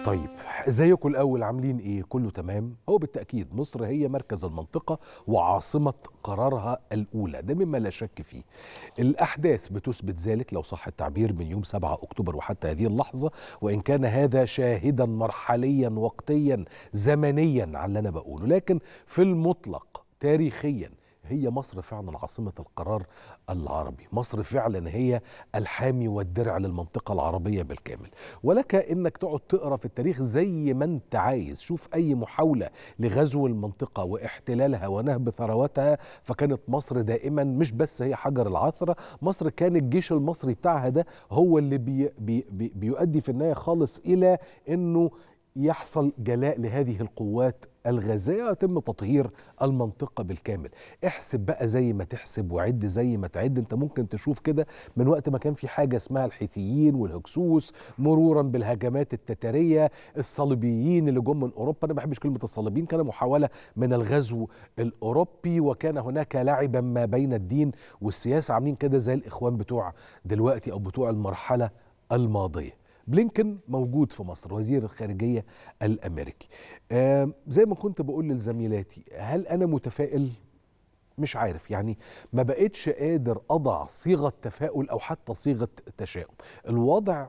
طيب ازيكم الاول عاملين ايه كله تمام هو بالتاكيد مصر هي مركز المنطقه وعاصمه قرارها الاولى ده مما لا شك فيه الاحداث بتثبت ذلك لو صح التعبير من يوم 7 اكتوبر وحتى هذه اللحظه وان كان هذا شاهدا مرحليا وقتيا زمنيا على اللي انا بقوله لكن في المطلق تاريخيا هي مصر فعلا عاصمة القرار العربي مصر فعلا هي الحامي والدرع للمنطقة العربية بالكامل ولك انك تقعد تقرا في التاريخ زي ما انت عايز شوف اي محاولة لغزو المنطقة واحتلالها ونهب ثرواتها فكانت مصر دائما مش بس هي حجر العثرة مصر كان الجيش المصري بتاعها ده هو اللي بي بي بي بيؤدي في النهاية خالص الى انه يحصل جلاء لهذه القوات الغازية ويتم تطهير المنطقة بالكامل احسب بقى زي ما تحسب وعد زي ما تعد انت ممكن تشوف كده من وقت ما كان في حاجة اسمها الحيثيين والهكسوس مرورا بالهجمات التتارية الصليبيين اللي جم من أوروبا أنا ما بحبش كلمة الصليبيين كان محاولة من الغزو الأوروبي وكان هناك لعبا ما بين الدين والسياسة عاملين كده زي الإخوان بتوع دلوقتي أو بتوع المرحلة الماضية بلينكن موجود في مصر وزير الخارجيه الامريكي آه زي ما كنت بقول لزميلاتي هل انا متفائل مش عارف يعني ما بقتش قادر اضع صيغه تفاؤل او حتى صيغه تشاؤم الوضع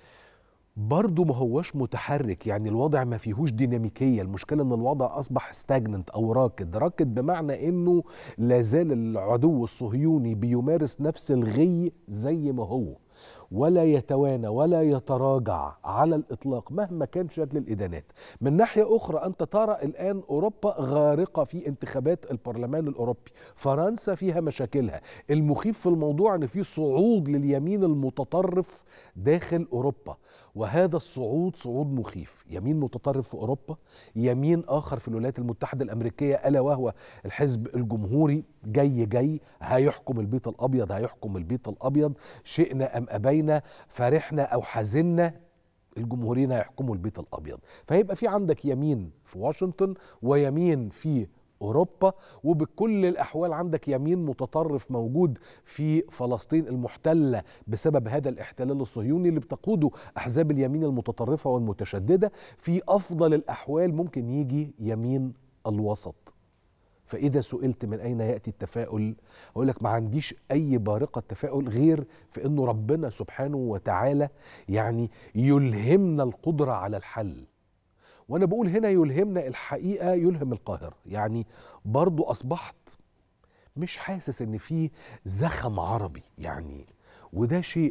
برضه ما هوش متحرك يعني الوضع ما فيهوش ديناميكيه المشكله ان الوضع اصبح ستاجننت او راكد راكد بمعنى انه لا زال العدو الصهيوني بيمارس نفس الغي زي ما هو ولا يتوانى ولا يتراجع على الاطلاق مهما كان شكل الادانات من ناحيه اخرى انت ترى الان اوروبا غارقه في انتخابات البرلمان الاوروبي فرنسا فيها مشاكلها المخيف في الموضوع ان في صعود لليمين المتطرف داخل اوروبا وهذا الصعود صعود مخيف يمين متطرف في اوروبا يمين اخر في الولايات المتحده الامريكيه الا وهو الحزب الجمهوري جاي جاي هيحكم البيت الابيض هيحكم البيت الابيض شئنا ام ابينا فرحنا او حزنا الجمهوريين هيحكموا البيت الابيض فهيبقى في عندك يمين في واشنطن ويمين في اوروبا وبكل الاحوال عندك يمين متطرف موجود في فلسطين المحتله بسبب هذا الاحتلال الصهيوني اللي بتقوده احزاب اليمين المتطرفه والمتشدده في افضل الاحوال ممكن يجي يمين الوسط فإذا سئلت من أين يأتي التفاؤل أقول لك ما عنديش أي بارقة تفاؤل غير في أنه ربنا سبحانه وتعالى يعني يلهمنا القدرة على الحل وانا بقول هنا يلهمنا الحقيقه يلهم القاهره يعني برضو اصبحت مش حاسس ان في زخم عربي يعني وده شيء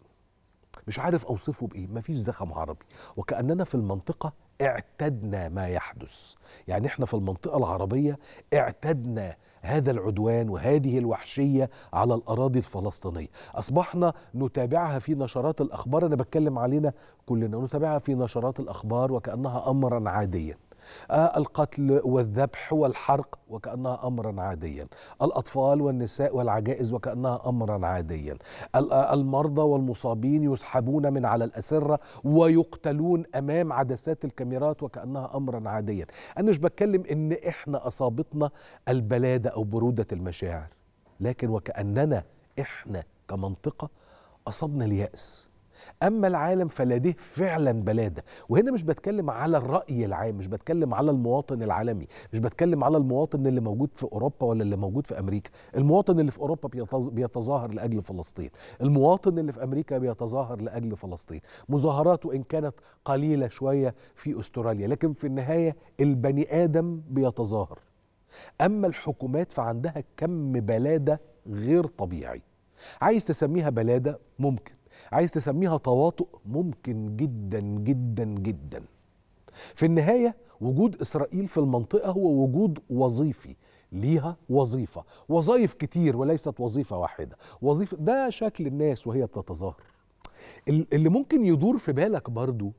مش عارف اوصفه بايه مفيش زخم عربي وكاننا في المنطقه اعتدنا ما يحدث يعني احنا في المنطقه العربيه اعتدنا هذا العدوان وهذه الوحشيه على الاراضي الفلسطينيه اصبحنا نتابعها في نشرات الاخبار انا بتكلم علينا كلنا نتابعها في نشرات الاخبار وكانها امرا عاديا آه القتل والذبح والحرق وكانها امرا عاديا الاطفال والنساء والعجائز وكانها امرا عاديا المرضى والمصابين يسحبون من على الاسره ويقتلون امام عدسات الكاميرات وكانها امرا عاديا انا مش بتكلم ان احنا اصابتنا البلاده او بروده المشاعر لكن وكاننا احنا كمنطقه اصابنا الياس اما العالم فلديه فعلا بلاده وهنا مش بتكلم على الراي العام مش بتكلم على المواطن العالمي مش بتكلم على المواطن اللي موجود في اوروبا ولا اللي موجود في امريكا المواطن اللي في اوروبا بيتظاهر لاجل فلسطين المواطن اللي في امريكا بيتظاهر لاجل فلسطين مظاهرات وان كانت قليله شويه في استراليا لكن في النهايه البني ادم بيتظاهر اما الحكومات فعندها كم بلاده غير طبيعي عايز تسميها بلاده ممكن عايز تسميها تواطؤ ممكن جدا جدا جدا في النهايه وجود اسرائيل في المنطقه هو وجود وظيفي ليها وظيفه وظائف كتير وليست وظيفه واحده وظيفه ده شكل الناس وهي بتتظاهر اللي ممكن يدور في بالك برضو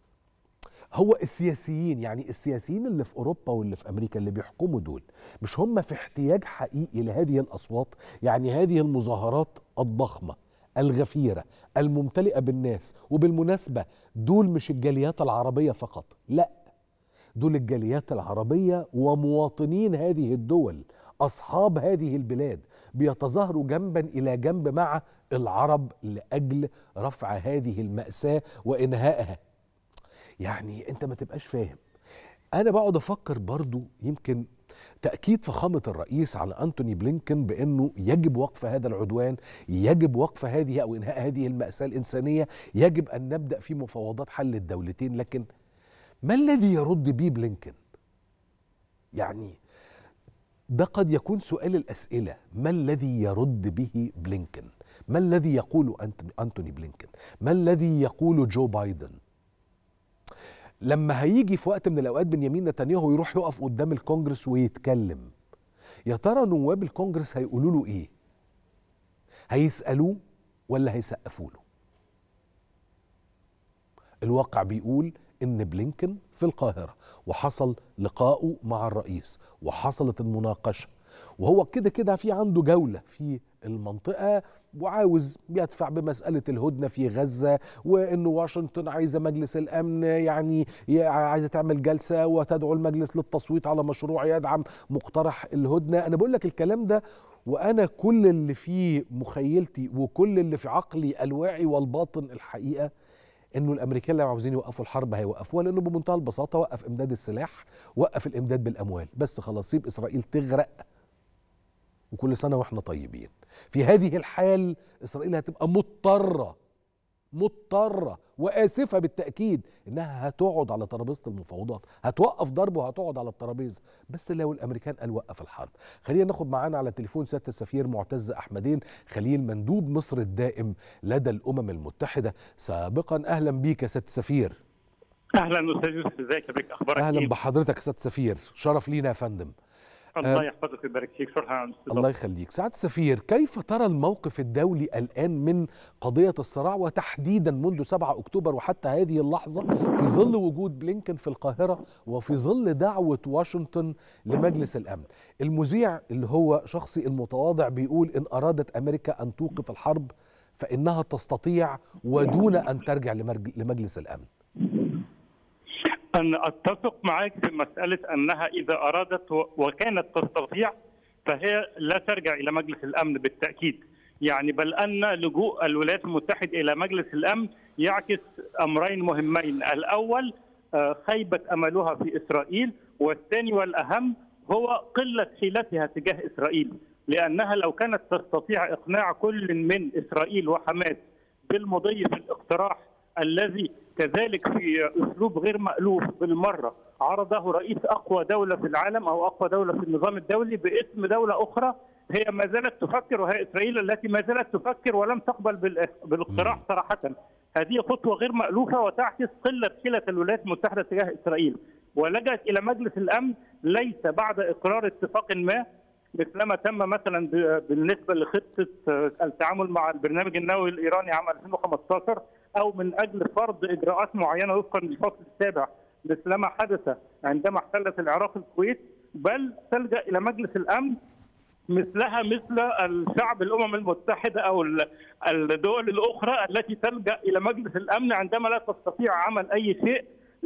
هو السياسيين يعني السياسيين اللي في اوروبا واللي في امريكا اللي بيحكموا دول مش هم في احتياج حقيقي لهذه الاصوات يعني هذه المظاهرات الضخمه الغفيرة الممتلئة بالناس وبالمناسبة دول مش الجاليات العربية فقط لا دول الجاليات العربية ومواطنين هذه الدول أصحاب هذه البلاد بيتظاهروا جنبا إلى جنب مع العرب لأجل رفع هذه المأساة وإنهائها يعني انت ما تبقاش فاهم انا بقعد افكر برضو يمكن تأكيد فخامة الرئيس على أنتوني بلينكن بأنه يجب وقف هذا العدوان يجب وقف هذه أو إنهاء هذه المأساة الإنسانية يجب أن نبدأ في مفاوضات حل الدولتين لكن ما الذي يرد به بلينكن يعني ده قد يكون سؤال الأسئلة ما الذي يرد به بلينكن ما الذي يقول أنتوني بلينكن ما الذي يقول جو بايدن لما هيجي في وقت من الاوقات بنيامين نتنياهو يروح يقف قدام الكونجرس ويتكلم يا ترى نواب الكونجرس هيقولوا له ايه هيسالوه ولا هيسقفوا له الواقع بيقول ان بلينكن في القاهره وحصل لقاؤه مع الرئيس وحصلت المناقشه وهو كده كده في عنده جوله في المنطقه وعاوز يدفع بمسألة الهدنة في غزة وأنه واشنطن عايزة مجلس الأمن يعني عايزة تعمل جلسة وتدعو المجلس للتصويت على مشروع يدعم مقترح الهدنة أنا بقول لك الكلام ده وأنا كل اللي في مخيلتي وكل اللي في عقلي الواعي والباطن الحقيقة انه الامريكان لو عاوزين يوقفوا الحرب هيوقفوها لانه بمنتهى البساطه وقف امداد السلاح وقف الامداد بالاموال بس خلاص سيب اسرائيل تغرق وكل سنه واحنا طيبين في هذه الحال اسرائيل هتبقى مضطره مضطره واسفه بالتاكيد انها هتقعد على ترابيزه المفاوضات هتوقف ضرب وهتقعد على الترابيزه بس لو الامريكان قال وقف الحرب خلينا ناخد معانا على التليفون سياده السفير معتز احمدين خليل مندوب مصر الدائم لدى الامم المتحده سابقا اهلا بيك يا سياده السفير اهلا استاذ يوسف ازيك يا بيك اخبارك اهلا بحضرتك يا سياده السفير شرف لينا يا فندم الله يحفظك ويبارك فيك شكرا الله يخليك سعاده السفير كيف ترى الموقف الدولي الان من قضيه الصراع وتحديدا منذ 7 اكتوبر وحتى هذه اللحظه في ظل وجود بلينكن في القاهره وفي ظل دعوه واشنطن لمجلس الامن المذيع اللي هو شخصي المتواضع بيقول ان ارادت امريكا ان توقف الحرب فانها تستطيع ودون ان ترجع لمجلس الامن أن أتفق معك في مسألة أنها إذا أرادت وكانت تستطيع فهي لا ترجع إلى مجلس الأمن بالتأكيد يعني بل أن لجوء الولايات المتحدة إلى مجلس الأمن يعكس أمرين مهمين الأول خيبة أملها في إسرائيل والثاني والأهم هو قلة حيلتها تجاه إسرائيل لأنها لو كانت تستطيع إقناع كل من إسرائيل وحماس بالمضي في الاقتراح الذي كذلك في اسلوب غير مالوف بالمره عرضه رئيس اقوى دوله في العالم او اقوى دوله في النظام الدولي باسم دوله اخرى هي ما زالت تفكر وهي اسرائيل التي ما زالت تفكر ولم تقبل بالاقتراح صراحه. هذه خطوه غير مالوفه وتعكس قله حيله الولايات المتحده تجاه اسرائيل ولجأت الى مجلس الامن ليس بعد اقرار اتفاق ما مثلما تم مثلا بالنسبه لخطه التعامل مع البرنامج النووي الايراني عام 2015 او من اجل فرض اجراءات معينه وفقا للفصل السابع مثلما حدث عندما احتلت العراق الكويت بل تلجا الى مجلس الامن مثلها مثل الشعب الامم المتحده او الدول الاخرى التي تلجا الى مجلس الامن عندما لا تستطيع عمل اي شيء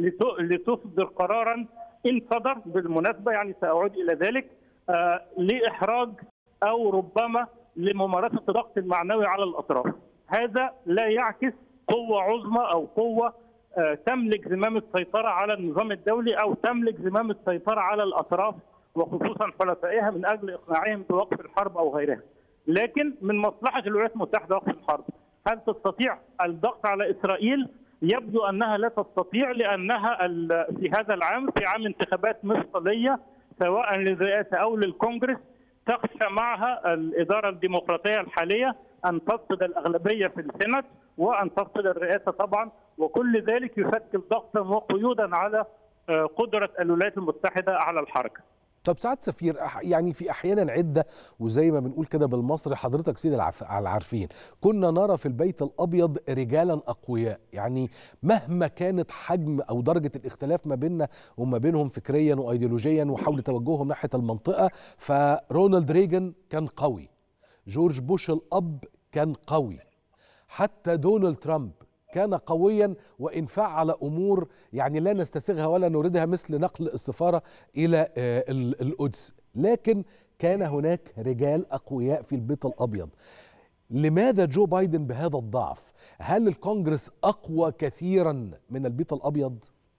لتصدر قرارا ان صدر بالمناسبه يعني ساعود الى ذلك آه لاحراج او ربما لممارسه الضغط المعنوي على الاطراف. هذا لا يعكس قوة عظمى أو قوة تملك زمام السيطرة على النظام الدولي أو تملك زمام السيطرة على الأطراف وخصوصا حلفائها من أجل إقناعهم بوقف الحرب أو غيرها لكن من مصلحة الولايات المتحدة وقف الحرب هل تستطيع الضغط على إسرائيل؟ يبدو أنها لا تستطيع لأنها في هذا العام في عام انتخابات مفصلية سواء للرئاسة أو للكونجرس تخشى معها الإدارة الديمقراطية الحالية أن تفقد الأغلبية في السنت وان تفقد الرئاسه طبعا وكل ذلك يشكل ضغطا وقيودا على قدره الولايات المتحده على الحركه. طب سعاد سفير يعني في احيانا عده وزي ما بنقول كده بالمصري حضرتك سيد العارفين كنا نرى في البيت الابيض رجالا اقوياء يعني مهما كانت حجم او درجه الاختلاف ما بيننا وما بينهم فكريا وايديولوجيا وحول توجههم ناحيه المنطقه فرونالد ريجن كان قوي جورج بوش الاب كان قوي حتى دونالد ترامب كان قويا وان فعل امور يعني لا نستسيغها ولا نريدها مثل نقل السفاره الى القدس لكن كان هناك رجال اقوياء في البيت الابيض لماذا جو بايدن بهذا الضعف هل الكونجرس اقوى كثيرا من البيت الابيض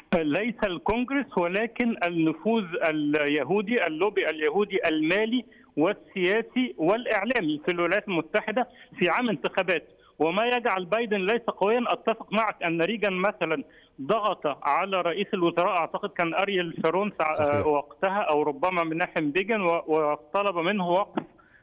ليس الكونجرس ولكن النفوذ اليهودي اللوبي اليهودي المالي والسياسي والاعلامي في الولايات المتحده في عام انتخابات وما يجعل بايدن ليس قويا اتفق معك ان ريجان مثلا ضغط على رئيس الوزراء اعتقد كان اريل شارون صحيح. وقتها او ربما مناحم بيجن وطلب منه وقف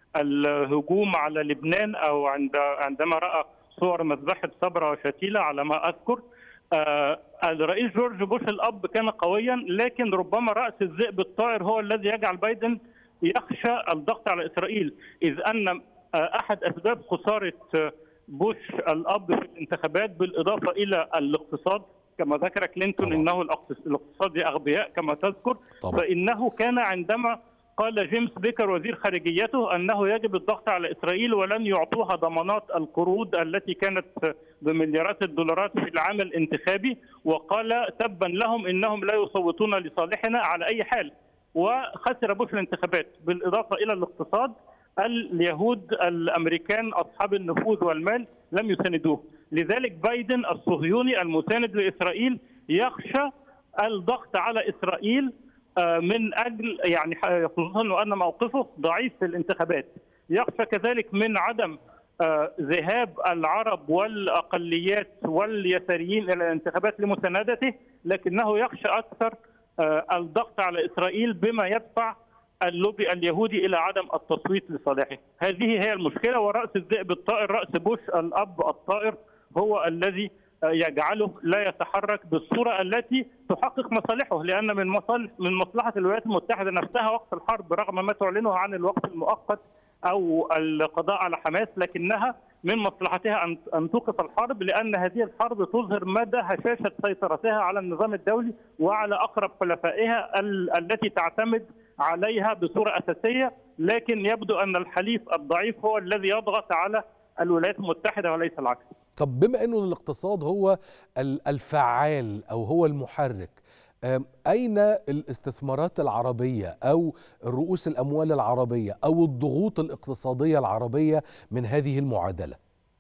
الهجوم على لبنان او عند عندما راى صور مذبحه صبرا وشتيله على ما اذكر آه الرئيس جورج بوش الاب كان قويا لكن ربما راس الذئب الطائر هو الذي يجعل بايدن يخشى الضغط على اسرائيل اذ ان آه احد اسباب خساره آه بوش الاب في الانتخابات بالاضافه الى الاقتصاد كما ذكر كلينتون طبعا. انه الاقتصاد اغبياء كما تذكر طبعا. فانه كان عندما قال جيمس بيكر وزير خارجيته انه يجب الضغط على اسرائيل ولن يعطوها ضمانات القروض التي كانت بمليارات الدولارات في العام الانتخابي وقال تبا لهم انهم لا يصوتون لصالحنا على اي حال وخسر بوش الانتخابات بالاضافه الى الاقتصاد اليهود الامريكان اصحاب النفوذ والمال لم يساندوه لذلك بايدن الصهيوني المساند لاسرائيل يخشى الضغط على اسرائيل من اجل يعني خصوصا وان موقفه ضعيف في الانتخابات يخشى كذلك من عدم ذهاب العرب والاقليات واليساريين الى الانتخابات لمساندته لكنه يخشى اكثر الضغط على اسرائيل بما يدفع اللوبي اليهودي الى عدم التصويت لصالحه هذه هي المشكله وراس الذئب الطائر راس بوش الاب الطائر هو الذي يجعله لا يتحرك بالصوره التي تحقق مصالحه لان من مصالح من مصلحه الولايات المتحده نفسها وقت الحرب رغم ما تعلنه عن الوقت المؤقت او القضاء على حماس لكنها من مصلحتها ان ان توقف الحرب لان هذه الحرب تظهر مدى هشاشه سيطرتها على النظام الدولي وعلى اقرب حلفائها التي تعتمد عليها بصوره اساسيه لكن يبدو ان الحليف الضعيف هو الذي يضغط على الولايات المتحده وليس العكس. طب بما انه الاقتصاد هو الفعال او هو المحرك اين الاستثمارات العربيه او رؤوس الاموال العربيه او الضغوط الاقتصاديه العربيه من هذه المعادله؟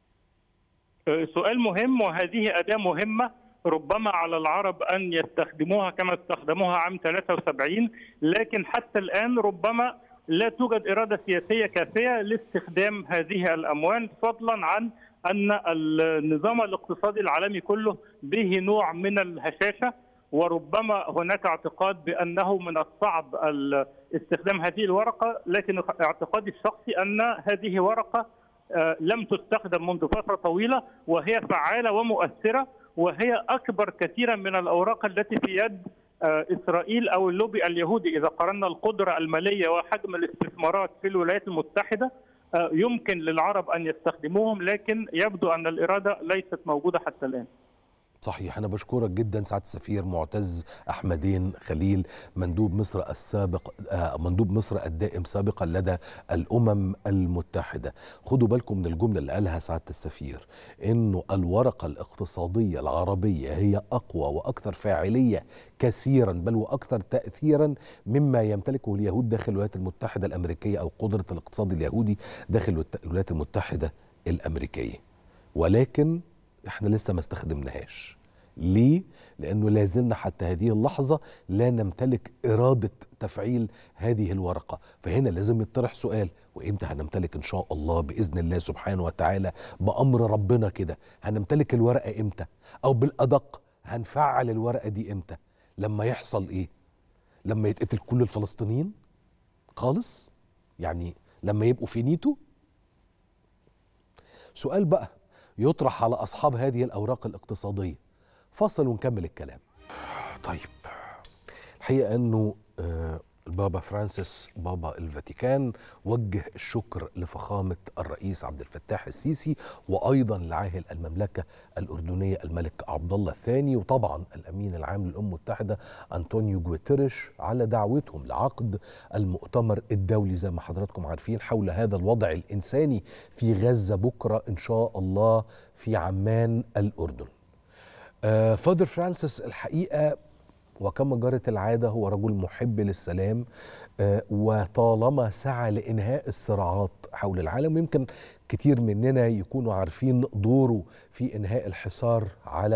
سؤال مهم وهذه اداه مهمه ربما على العرب ان يستخدموها كما استخدموها عام 73 لكن حتى الان ربما لا توجد اراده سياسيه كافيه لاستخدام هذه الاموال فضلا عن ان النظام الاقتصادي العالمي كله به نوع من الهشاشه وربما هناك اعتقاد بانه من الصعب استخدام هذه الورقه لكن اعتقادي الشخصي ان هذه ورقه لم تستخدم منذ فتره طويله وهي فعاله ومؤثره وهي اكبر كثيرا من الاوراق التي في يد اسرائيل او اللوبي اليهودي اذا قارنا القدره الماليه وحجم الاستثمارات في الولايات المتحده يمكن للعرب ان يستخدموهم لكن يبدو ان الاراده ليست موجوده حتى الان. صحيح أنا بشكرك جدا سعادة السفير معتز أحمدين خليل مندوب مصر السابق مندوب مصر الدائم سابقا لدى الأمم المتحدة خدوا بالكم من الجملة اللي قالها سعادة السفير إنه الورقة الاقتصادية العربية هي أقوى وأكثر فاعلية كثيرا بل وأكثر تأثيرا مما يمتلكه اليهود داخل الولايات المتحدة الأمريكية أو قدرة الاقتصاد اليهودي داخل الولايات المتحدة الأمريكية ولكن احنا لسه ما استخدمناهاش ليه؟ لأنه لازلنا حتى هذه اللحظة لا نمتلك إرادة تفعيل هذه الورقة فهنا لازم يطرح سؤال وإمتى هنمتلك إن شاء الله بإذن الله سبحانه وتعالى بأمر ربنا كده هنمتلك الورقة إمتى أو بالأدق هنفعل الورقة دي إمتى لما يحصل إيه لما يتقتل كل الفلسطينيين خالص يعني لما يبقوا في نيتو سؤال بقى يطرح على أصحاب هذه الأوراق الاقتصادية فاصل ونكمل الكلام طيب الحقيقة أنه البابا فرانسيس بابا الفاتيكان وجه الشكر لفخامة الرئيس عبد الفتاح السيسي وأيضا لعاهل المملكة الأردنية الملك عبد الله الثاني وطبعا الأمين العام للأمم المتحدة أنطونيو جوتيريش على دعوتهم لعقد المؤتمر الدولي زي ما حضراتكم عارفين حول هذا الوضع الإنساني في غزة بكرة إن شاء الله في عمان الأردن آه فادر فرانسيس الحقيقة وكما جرت العادة هو رجل محب للسلام آه وطالما سعى لإنهاء الصراعات حول العالم يمكن كتير مننا يكونوا عارفين دوره في إنهاء الحصار على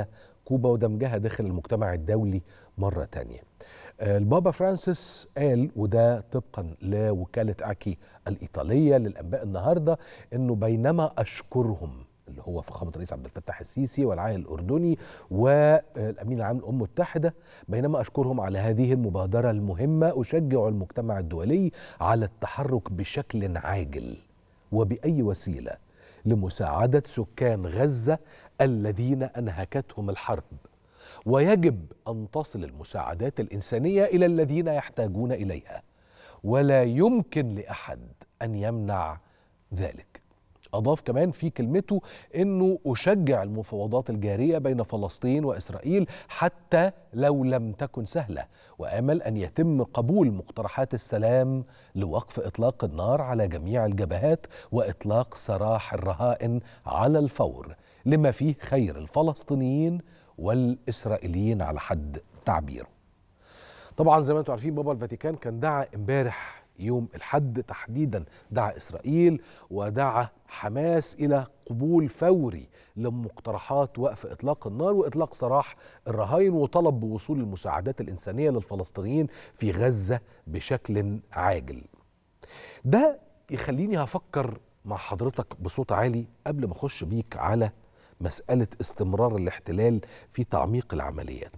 كوبا ودمجها داخل المجتمع الدولي مرة تانية البابا فرانسيس قال وده طبقا لوكالة أكي الإيطالية للأنباء النهاردة أنه بينما أشكرهم اللي هو فخامة الرئيس عبد الفتاح السيسي والعاهل الأردني والأمين العام للأمم المتحدة بينما أشكرهم على هذه المبادرة المهمة أشجع المجتمع الدولي على التحرك بشكل عاجل وبأي وسيلة لمساعدة سكان غزة الذين أنهكتهم الحرب ويجب أن تصل المساعدات الإنسانية إلى الذين يحتاجون إليها ولا يمكن لأحد أن يمنع ذلك أضاف كمان في كلمته أنه أشجع المفاوضات الجارية بين فلسطين وإسرائيل حتى لو لم تكن سهلة وأمل أن يتم قبول مقترحات السلام لوقف إطلاق النار على جميع الجبهات وإطلاق سراح الرهائن على الفور لما فيه خير الفلسطينيين والإسرائيليين على حد تعبيره طبعا زي ما انتم عارفين بابا الفاتيكان كان دعا امبارح يوم الحد تحديدا دعا اسرائيل ودعا حماس الى قبول فوري لمقترحات وقف اطلاق النار واطلاق سراح الرهائن وطلب بوصول المساعدات الانسانيه للفلسطينيين في غزه بشكل عاجل. ده يخليني هفكر مع حضرتك بصوت عالي قبل ما اخش بيك على مساله استمرار الاحتلال في تعميق العمليات.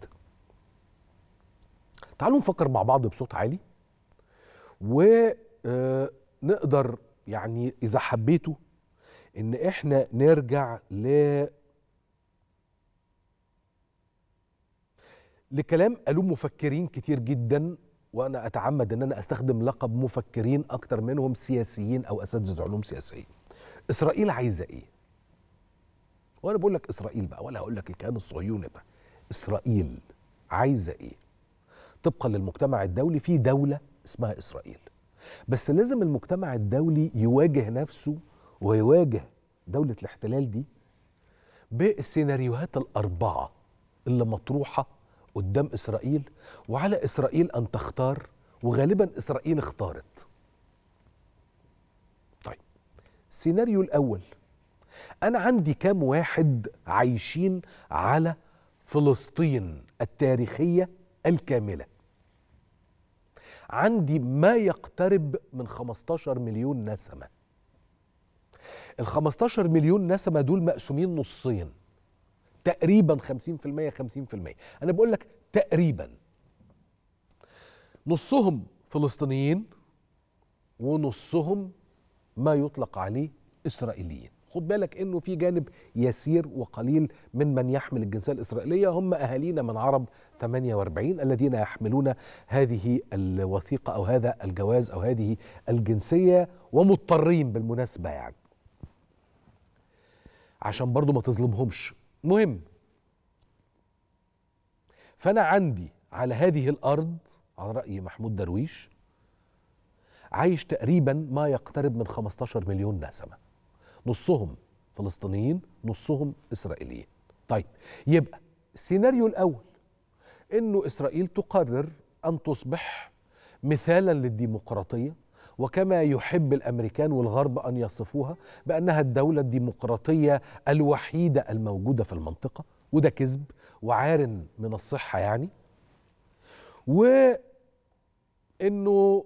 تعالوا نفكر مع بعض بصوت عالي ونقدر يعني اذا حبيتوا ان احنا نرجع ل لكلام قالوه مفكرين كتير جدا وانا اتعمد ان انا استخدم لقب مفكرين اكتر منهم سياسيين او اساتذه علوم سياسيه اسرائيل عايزه ايه وانا بقول لك اسرائيل بقى ولا هقول لك الكيان الصهيوني بقى اسرائيل عايزه ايه طبقا للمجتمع الدولي في دوله اسمها اسرائيل بس لازم المجتمع الدولي يواجه نفسه ويواجه دوله الاحتلال دي بالسيناريوهات الاربعه اللي مطروحه قدام اسرائيل وعلى اسرائيل ان تختار وغالبا اسرائيل اختارت طيب السيناريو الاول انا عندي كام واحد عايشين على فلسطين التاريخيه الكامله عندي ما يقترب من 15 مليون نسمة ال 15 مليون نسمة دول مقسومين نصين تقريبا 50% 50% أنا بقول لك تقريبا نصهم فلسطينيين ونصهم ما يطلق عليه إسرائيليين خد بالك انه في جانب يسير وقليل من من يحمل الجنسيه الاسرائيليه هم اهالينا من عرب 48 الذين يحملون هذه الوثيقه او هذا الجواز او هذه الجنسيه ومضطرين بالمناسبه يعني عشان برضو ما تظلمهمش مهم فانا عندي على هذه الارض على راي محمود درويش عايش تقريبا ما يقترب من 15 مليون نسمه نصهم فلسطينيين نصهم اسرائيليين طيب يبقى السيناريو الاول انه اسرائيل تقرر ان تصبح مثالا للديمقراطيه وكما يحب الامريكان والغرب ان يصفوها بانها الدوله الديمقراطيه الوحيده الموجوده في المنطقه وده كذب وعار من الصحه يعني وانه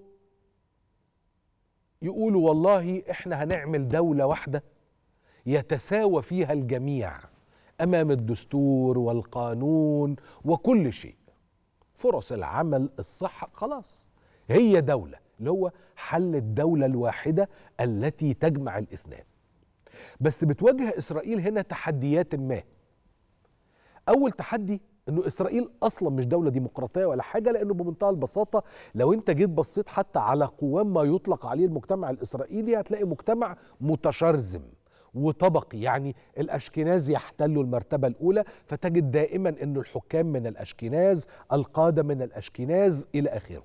يقولوا والله احنا هنعمل دولة واحدة يتساوى فيها الجميع امام الدستور والقانون وكل شيء فرص العمل الصحة خلاص هي دولة اللي هو حل الدولة الواحدة التي تجمع الاثنين بس بتواجه اسرائيل هنا تحديات ما اول تحدي انه اسرائيل اصلا مش دوله ديمقراطيه ولا حاجه لانه بمنتهى البساطه لو انت جيت بصيت حتى على قوام ما يطلق عليه المجتمع الاسرائيلي هتلاقي مجتمع متشرذم وطبقي يعني الاشكناز يحتلوا المرتبه الاولى فتجد دائما انه الحكام من الاشكناز القاده من الاشكناز الى اخره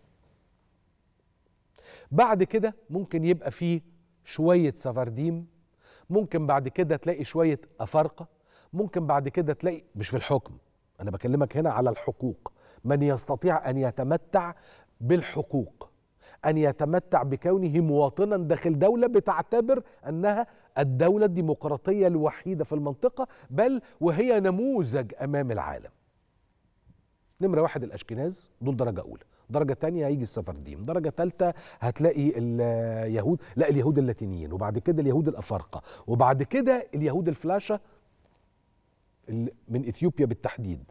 بعد كده ممكن يبقى فيه شويه سفرديم ممكن بعد كده تلاقي شويه افارقه ممكن بعد كده تلاقي مش في الحكم أنا بكلمك هنا على الحقوق من يستطيع أن يتمتع بالحقوق ان يتمتع بكونه مواطنا داخل دوله بتعتبر انها الدوله الديمقراطيه الوحيده في المنطقه بل وهي نموذج امام العالم. نمره واحد الاشكناز دول درجه اولى، درجه تانية هيجي السفرديم، درجه ثالثه هتلاقي اليهود لا اليهود اللاتينيين وبعد كده اليهود الافارقه وبعد كده اليهود الفلاشه ال- من اثيوبيا بالتحديد.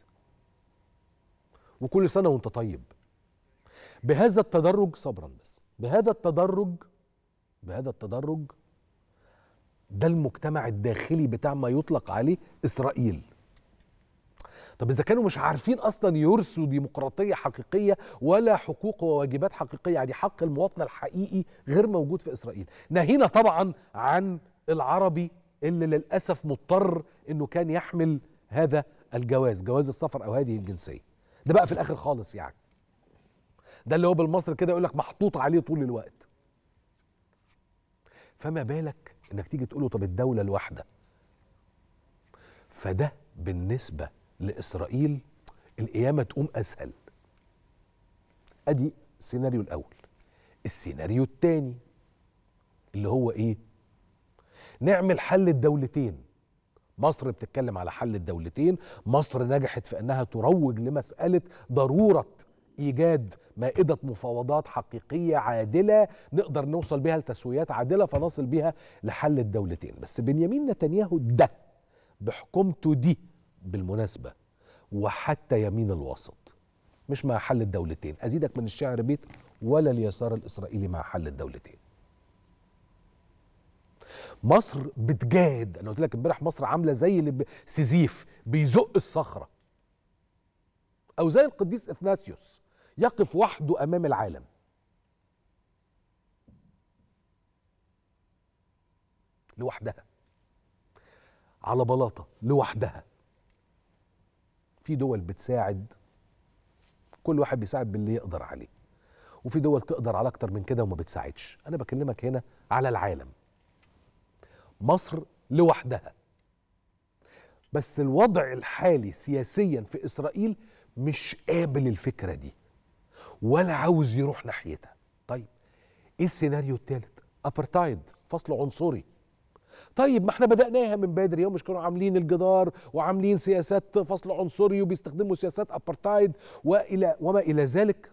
وكل سنه وانت طيب. بهذا التدرج صبرا بس بهذا التدرج بهذا التدرج ده المجتمع الداخلي بتاع ما يطلق عليه اسرائيل طب اذا كانوا مش عارفين اصلا يرثوا ديمقراطيه حقيقيه ولا حقوق وواجبات حقيقيه يعني حق المواطنه الحقيقي غير موجود في اسرائيل ناهينا طبعا عن العربي اللي للاسف مضطر انه كان يحمل هذا الجواز جواز السفر او هذه الجنسيه ده بقى في الاخر خالص يعني ده اللي هو بالمصري كده يقول لك محطوط عليه طول الوقت فما بالك انك تيجي تقول له طب الدوله الواحده فده بالنسبه لاسرائيل القيامه تقوم اسهل ادي السيناريو الاول السيناريو الثاني اللي هو ايه نعمل حل الدولتين مصر بتتكلم على حل الدولتين مصر نجحت في انها تروج لمساله ضروره ايجاد مائده مفاوضات حقيقيه عادله نقدر نوصل بها لتسويات عادله فنصل بها لحل الدولتين بس بنيامين نتنياهو ده بحكومته دي بالمناسبه وحتى يمين الوسط مش مع حل الدولتين ازيدك من الشعر بيت ولا اليسار الاسرائيلي مع حل الدولتين مصر بتجاهد انا قلت لك امبارح مصر عامله زي اللي ب- سيزيف بيزق الصخره او زي القديس اثناسيوس يقف وحده امام العالم لوحدها على بلاطه لوحدها في دول بتساعد كل واحد بيساعد باللي يقدر عليه وفي دول تقدر على اكتر من كده وما بتساعدش انا بكلمك هنا على العالم مصر لوحدها بس الوضع الحالي سياسيا في اسرائيل مش قابل الفكره دي ولا عاوز يروح ناحيتها طيب ايه السيناريو الثالث ابرتايد فصل عنصري طيب ما احنا بدأناها من بدري هم مش كانوا عاملين الجدار وعاملين سياسات فصل عنصري وبيستخدموا سياسات ابرتايد والى وما الى ذلك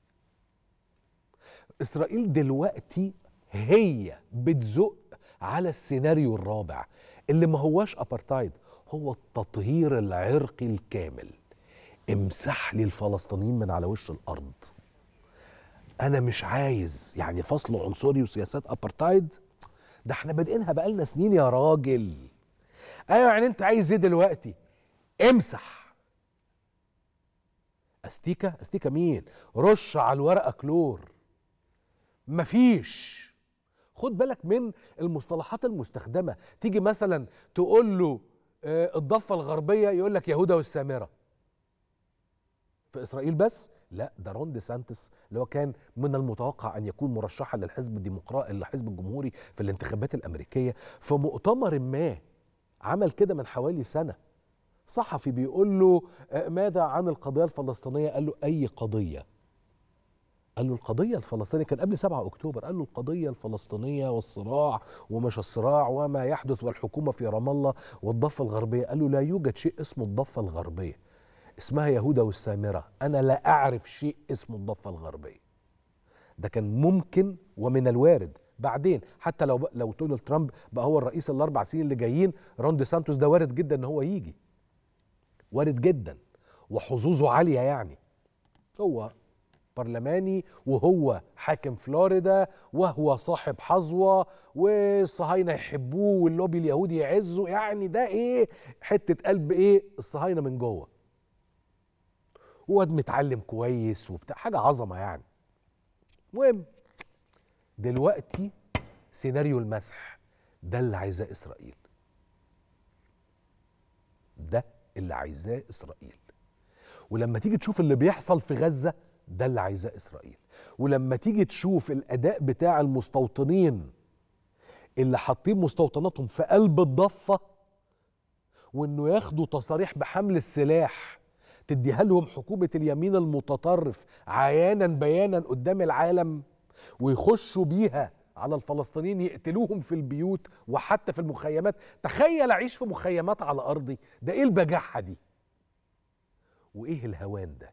اسرائيل دلوقتي هي بتزق على السيناريو الرابع اللي ما هواش ابرتايد هو التطهير العرقي الكامل امسح لي الفلسطينيين من على وش الارض انا مش عايز يعني فصل عنصري وسياسات ابرتايد ده احنا بادئينها بقالنا سنين يا راجل ايوه يعني انت عايز ايه دلوقتي امسح استيكه استيكه مين رش على الورقه كلور مفيش خد بالك من المصطلحات المستخدمه تيجي مثلا تقول له آه، الضفه الغربيه يقول لك يهودا والسامره في اسرائيل بس لا ده رون دي سانتس اللي هو كان من المتوقع ان يكون مرشحا للحزب الديمقراطي الحزب الجمهوري في الانتخابات الامريكيه في مؤتمر ما عمل كده من حوالي سنه صحفي بيقول له آه، ماذا عن القضيه الفلسطينيه قال له اي قضيه قال له القضية الفلسطينية كان قبل 7 أكتوبر قال له القضية الفلسطينية والصراع ومش الصراع وما يحدث والحكومة في رام الله والضفة الغربية قال له لا يوجد شيء اسمه الضفة الغربية اسمها يهودا والسامرة أنا لا أعرف شيء اسمه الضفة الغربية ده كان ممكن ومن الوارد بعدين حتى لو لو دونالد ترامب بقى هو الرئيس الاربع سنين اللي جايين رون دي سانتوس ده وارد جدا ان هو يجي وارد جدا وحظوظه عاليه يعني هو برلماني وهو حاكم فلوريدا وهو صاحب حظوه والصهاينه يحبوه واللوبي اليهودي يعزه يعني ده ايه حته قلب ايه الصهاينه من جوه واد متعلم كويس وبتاع حاجه عظمه يعني المهم دلوقتي سيناريو المسح ده اللي عايزاه اسرائيل ده اللي عايزاه اسرائيل ولما تيجي تشوف اللي بيحصل في غزه ده اللي عايزاه اسرائيل ولما تيجي تشوف الاداء بتاع المستوطنين اللي حاطين مستوطناتهم في قلب الضفه وانه ياخدوا تصاريح بحمل السلاح تديها لهم حكومه اليمين المتطرف عيانا بيانا قدام العالم ويخشوا بيها على الفلسطينيين يقتلوهم في البيوت وحتى في المخيمات تخيل اعيش في مخيمات على ارضي ده ايه البجاحه دي وايه الهوان ده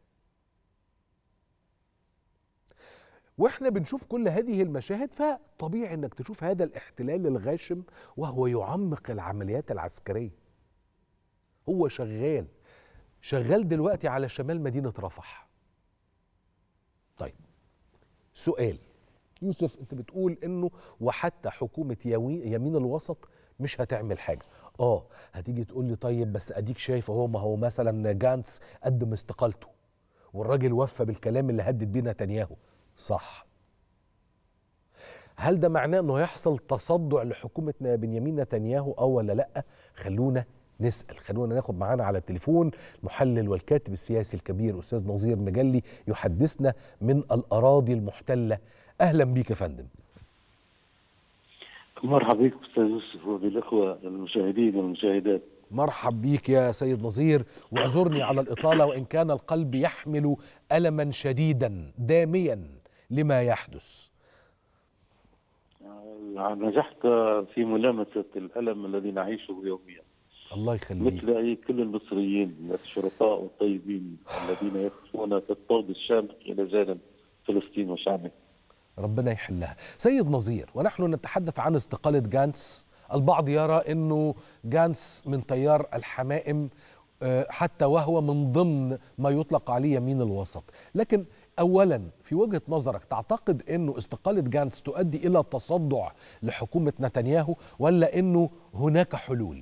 واحنا بنشوف كل هذه المشاهد فطبيعي انك تشوف هذا الاحتلال الغاشم وهو يعمق العمليات العسكريه هو شغال شغال دلوقتي على شمال مدينه رفح طيب سؤال يوسف انت بتقول انه وحتى حكومه يمين الوسط مش هتعمل حاجه اه هتيجي تقول لي طيب بس اديك شايف اهو ما هو مثلا جانس قدم استقالته والراجل وفى بالكلام اللي هدد بيه نتنياهو صح هل ده معناه انه هيحصل تصدع لحكومه بنيامين نتنياهو اه ولا لا خلونا نسال خلونا ناخد معانا على التليفون المحلل والكاتب السياسي الكبير استاذ نظير مجلي يحدثنا من الاراضي المحتله اهلا بيك يا فندم مرحبا بك استاذ يوسف وبالاخوه المشاهدين والمشاهدات مرحب بيك يا سيد نظير واعذرني على الاطاله وان كان القلب يحمل الما شديدا داميا لما يحدث نجحت في ملامسه الالم الذي نعيشه يوميا الله يخليك مثل اي كل المصريين الشرفاء والطيبين الذين يقفون في الطرد الشامخ الى جانب فلسطين وشعبه ربنا يحلها سيد نظير ونحن نتحدث عن استقالة جانس البعض يرى أنه جانس من تيار الحمائم حتى وهو من ضمن ما يطلق عليه يمين الوسط لكن أولا في وجهة نظرك تعتقد أنه استقالة جانس تؤدي إلى تصدع لحكومة نتنياهو ولا أنه هناك حلول؟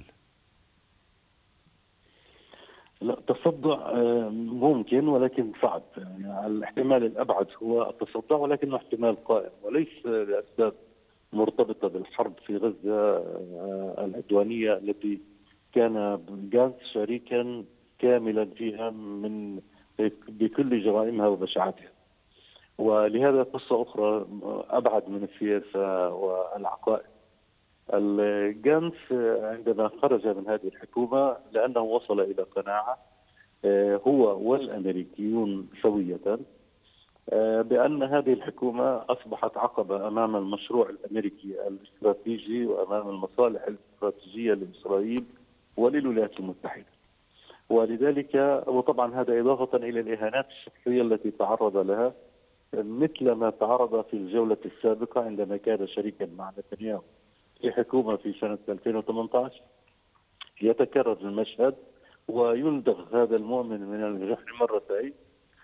لا تصدع ممكن ولكن صعب يعني الاحتمال الابعد هو التصدع ولكنه احتمال قائم وليس لاسباب مرتبطه بالحرب في غزه العدوانيه التي كان جانس شريكا كاملا فيها من بكل جرائمها وبشاعتها ولهذا قصه اخرى ابعد من السياسه والعقائد الجانس عندما خرج من هذه الحكومه لانه وصل الى قناعه هو والامريكيون سويه بان هذه الحكومه اصبحت عقبه امام المشروع الامريكي الاستراتيجي وامام المصالح الاستراتيجيه لاسرائيل وللولايات المتحده. ولذلك وطبعا هذا اضافه الى الاهانات الشخصيه التي تعرض لها مثل ما تعرض في الجوله السابقه عندما كان شريكا مع نتنياهو. في حكومة في سنة 2018 يتكرر المشهد ويلدغ هذا المؤمن من الجحر مرتين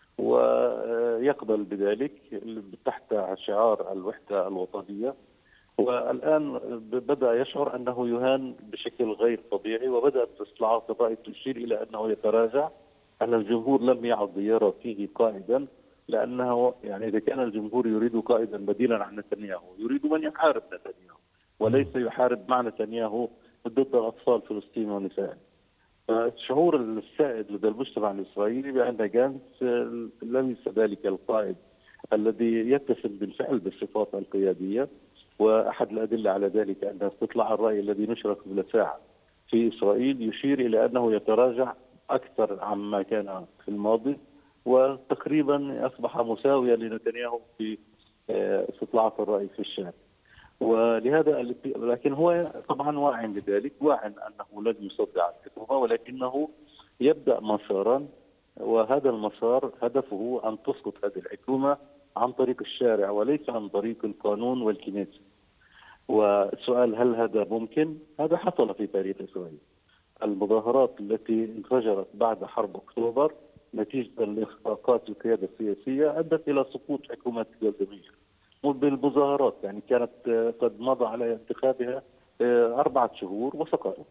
ويقبل بذلك تحت شعار الوحدة الوطنية والآن بدأ يشعر أنه يهان بشكل غير طبيعي وبدأت استطلاعات الرأي تشير إلى أنه يتراجع أن الجمهور لم يعد يرى فيه قائدا لأنه يعني إذا كان الجمهور يريد قائدا بديلا عن نتنياهو يريد من يحارب نتنياهو وليس يحارب مع نتنياهو ضد اطفال فلسطين ونسائهم. فالشعور السائد لدى المجتمع الاسرائيلي بان جانس ليس ذلك القائد الذي يتسم بالفعل بالصفات القياديه واحد الادله على ذلك ان استطلاع الراي الذي نشر قبل ساعه في اسرائيل يشير الى انه يتراجع اكثر عما كان في الماضي وتقريبا اصبح مساويا لنتنياهو في استطلاعات الراي في الشارع. ولهذا لكن هو طبعا واع بذلك واع انه لن يصدع الحكومه ولكنه يبدا مسارا وهذا المسار هدفه ان تسقط هذه الحكومه عن طريق الشارع وليس عن طريق القانون والكنيسه. والسؤال هل هذا ممكن؟ هذا حصل في تاريخ اسرائيل. المظاهرات التي انفجرت بعد حرب اكتوبر نتيجه لاخفاقات القياده السياسيه ادت الى سقوط حكومه جولدا مير. بالمظاهرات يعني كانت قد مضى على انتخابها أربعة شهور وسقطت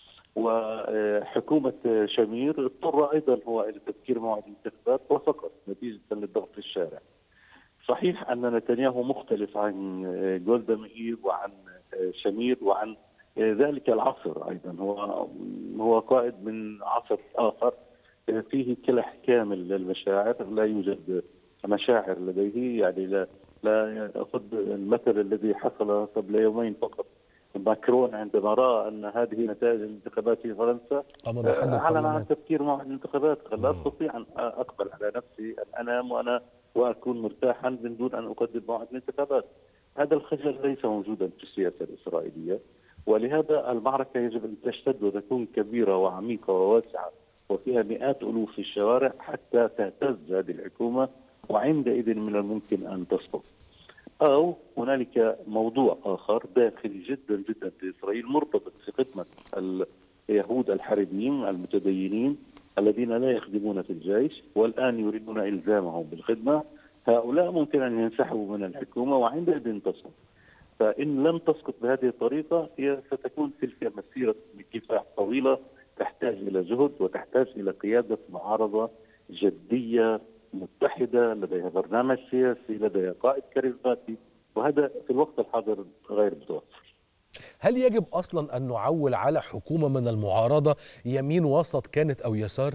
وحكومة شمير اضطر أيضا هو إلى تذكير موعد الانتخابات وسقط نتيجة للضغط في الشارع صحيح أن نتنياهو مختلف عن جولدا مئير وعن شمير وعن ذلك العصر أيضا هو هو قائد من عصر آخر فيه كلح كامل للمشاعر لا يوجد مشاعر لديه يعني لا لا خذ المثل الذي حصل قبل يومين فقط ماكرون عندما راى ان هذه نتائج الانتخابات في فرنسا اعلن عن تفكير موعد الانتخابات لا استطيع ان اقبل على نفسي ان انام وانا واكون مرتاحا من دون ان اقدم موعد الانتخابات. هذا الخجل ليس موجودا في السياسه الاسرائيليه ولهذا المعركه يجب ان تشتد وتكون كبيره وعميقه وواسعه وفيها مئات الوف في الشوارع حتى تهتز هذه الحكومه وعندئذ من الممكن ان تسقط. او هنالك موضوع اخر داخلي جدا جدا في اسرائيل مرتبط في خدمه اليهود الحربيين المتدينين الذين لا يخدمون في الجيش والان يريدون الزامهم بالخدمه هؤلاء ممكن ان ينسحبوا من الحكومه وعندئذ تسقط. فان لم تسقط بهذه الطريقه هي ستكون تلك مسيره كفاح طويله تحتاج الى جهد وتحتاج الى قياده معارضه جديه متحده لديها برنامج سياسي لديها قائد كاريزماتي وهذا في الوقت الحاضر غير متوفر هل يجب اصلا ان نعول على حكومه من المعارضه يمين وسط كانت او يسار؟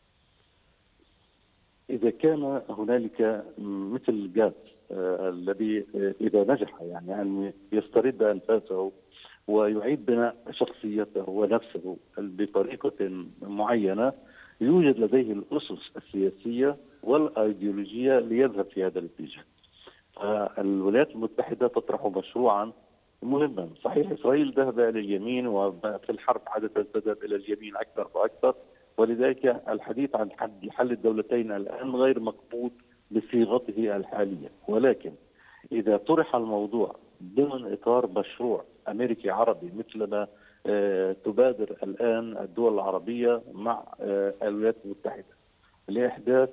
اذا كان هنالك مثل جات آه الذي آه اذا نجح يعني ان يسترد انفاسه ويعيد بناء شخصيته ونفسه بطريقه معينه يوجد لديه الاسس السياسيه والايديولوجيه ليذهب في هذا الاتجاه. الولايات المتحده تطرح مشروعا مهما، صحيح اسرائيل ذهب الى اليمين وفي الحرب عاده تذهب الى اليمين اكثر واكثر ولذلك الحديث عن حل حل الدولتين الان غير مقبول بصيغته الحاليه، ولكن اذا طرح الموضوع ضمن اطار مشروع امريكي عربي مثلما تبادر الان الدول العربيه مع الولايات المتحده لاحداث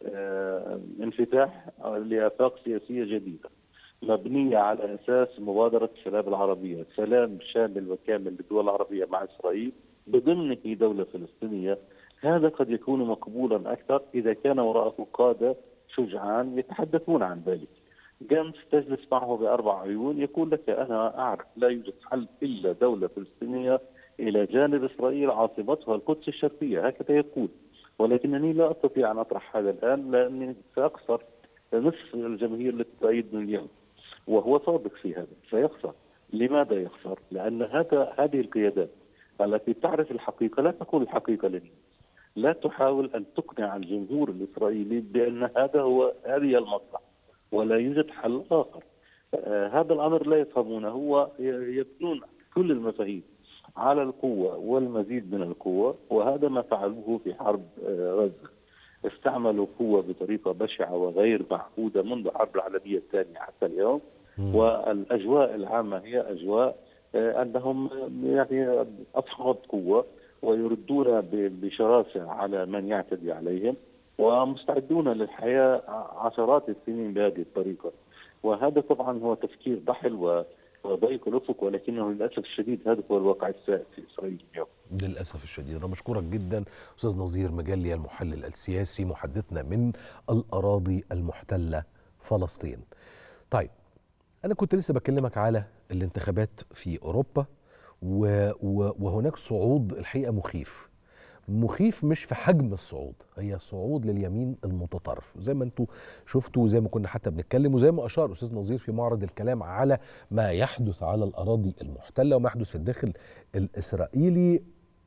انفتاح لافاق سياسيه جديده مبنيه على اساس مبادره الشباب العربيه، سلام شامل وكامل للدول العربيه مع اسرائيل بضمنه دوله فلسطينيه، هذا قد يكون مقبولا اكثر اذا كان وراءه قاده شجعان يتحدثون عن ذلك. جانس تجلس معه باربع عيون يقول لك انا اعرف لا يوجد حل الا دوله فلسطينيه الى جانب اسرائيل عاصمتها القدس الشرقيه هكذا يقول ولكنني لا استطيع ان اطرح هذا الان لاني ساخسر نصف الجماهير التي تؤيدني اليوم وهو صادق في هذا سيخسر لماذا يخسر؟ لان هذا هذه القيادات التي تعرف الحقيقه لا تقول الحقيقه للناس لا تحاول ان تقنع الجمهور الاسرائيلي بان هذا هو هذه المصلحه ولا يوجد حل اخر آه هذا الامر لا يفهمونه هو يبنون كل المفاهيم على القوه والمزيد من القوه وهذا ما فعلوه في حرب آه غزه استعملوا قوه بطريقه بشعه وغير معهوده منذ الحرب العالميه الثانيه حتى اليوم م. والاجواء العامه هي اجواء آه انهم يعني اصحاب قوه ويردون بشراسه على من يعتدي عليهم ومستعدون للحياه عشرات السنين بهذه الطريقه وهذا طبعا هو تفكير ضحل وضيق الافق ولكنه للاسف الشديد هذا هو الواقع السائد في اسرائيل اليوم. للاسف الشديد انا بشكرك جدا استاذ نظير مجلي المحلل السياسي محدثنا من الاراضي المحتله فلسطين. طيب انا كنت لسه بكلمك على الانتخابات في اوروبا و... و... وهناك صعود الحقيقه مخيف. مخيف مش في حجم الصعود هي صعود لليمين المتطرف زي ما انتم شفتوا زي ما كنا حتى بنتكلم وزي ما اشار استاذ نظير في معرض الكلام على ما يحدث على الاراضي المحتله وما يحدث في الداخل الاسرائيلي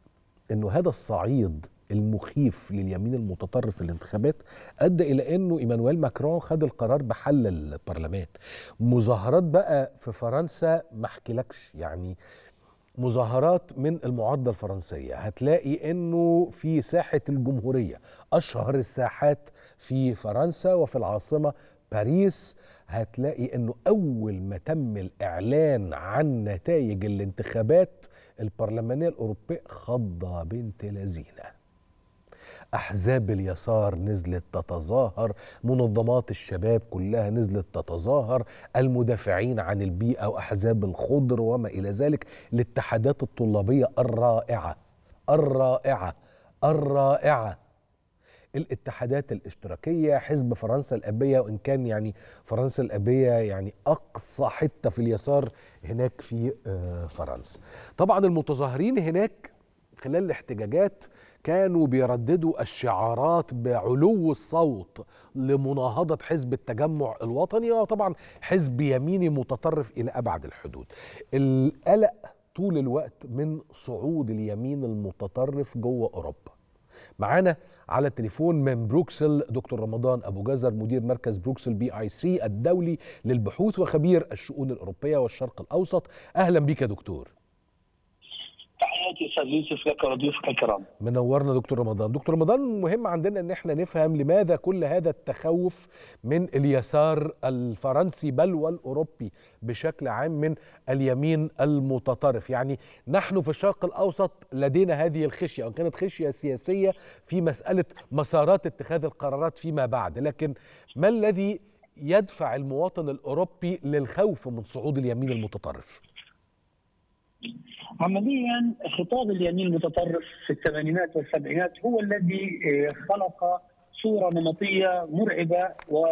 انه هذا الصعيد المخيف لليمين المتطرف في الانتخابات ادى الى انه ايمانويل ماكرون خد القرار بحل البرلمان مظاهرات بقى في فرنسا ما احكيلكش يعني مظاهرات من المعارضة الفرنسية هتلاقي انه في ساحة الجمهورية اشهر الساحات في فرنسا وفي العاصمة باريس هتلاقي انه اول ما تم الاعلان عن نتائج الانتخابات البرلمانية الاوروبية خضة بنت لذينه احزاب اليسار نزلت تتظاهر منظمات الشباب كلها نزلت تتظاهر المدافعين عن البيئه واحزاب الخضر وما الى ذلك الاتحادات الطلابيه الرائعه الرائعه الرائعه الاتحادات الاشتراكيه حزب فرنسا الابيه وان كان يعني فرنسا الابيه يعني اقصى حته في اليسار هناك في فرنسا طبعا المتظاهرين هناك خلال الاحتجاجات كانوا بيرددوا الشعارات بعلو الصوت لمناهضة حزب التجمع الوطني وطبعا حزب يميني متطرف إلى أبعد الحدود القلق طول الوقت من صعود اليمين المتطرف جوه أوروبا معانا على التليفون من بروكسل دكتور رمضان ابو جزر مدير مركز بروكسل بي اي سي الدولي للبحوث وخبير الشؤون الاوروبيه والشرق الاوسط اهلا بك يا دكتور تحياتي استاذ يوسف لك وضيوفك الكرام منورنا دكتور رمضان دكتور رمضان مهم عندنا ان احنا نفهم لماذا كل هذا التخوف من اليسار الفرنسي بل والاوروبي بشكل عام من اليمين المتطرف يعني نحن في الشرق الاوسط لدينا هذه الخشيه وان كانت خشيه سياسيه في مساله مسارات اتخاذ القرارات فيما بعد لكن ما الذي يدفع المواطن الاوروبي للخوف من صعود اليمين المتطرف عمليا خطاب اليمين المتطرف في الثمانينات والسبعينات هو الذي خلق صورة نمطية مرعبة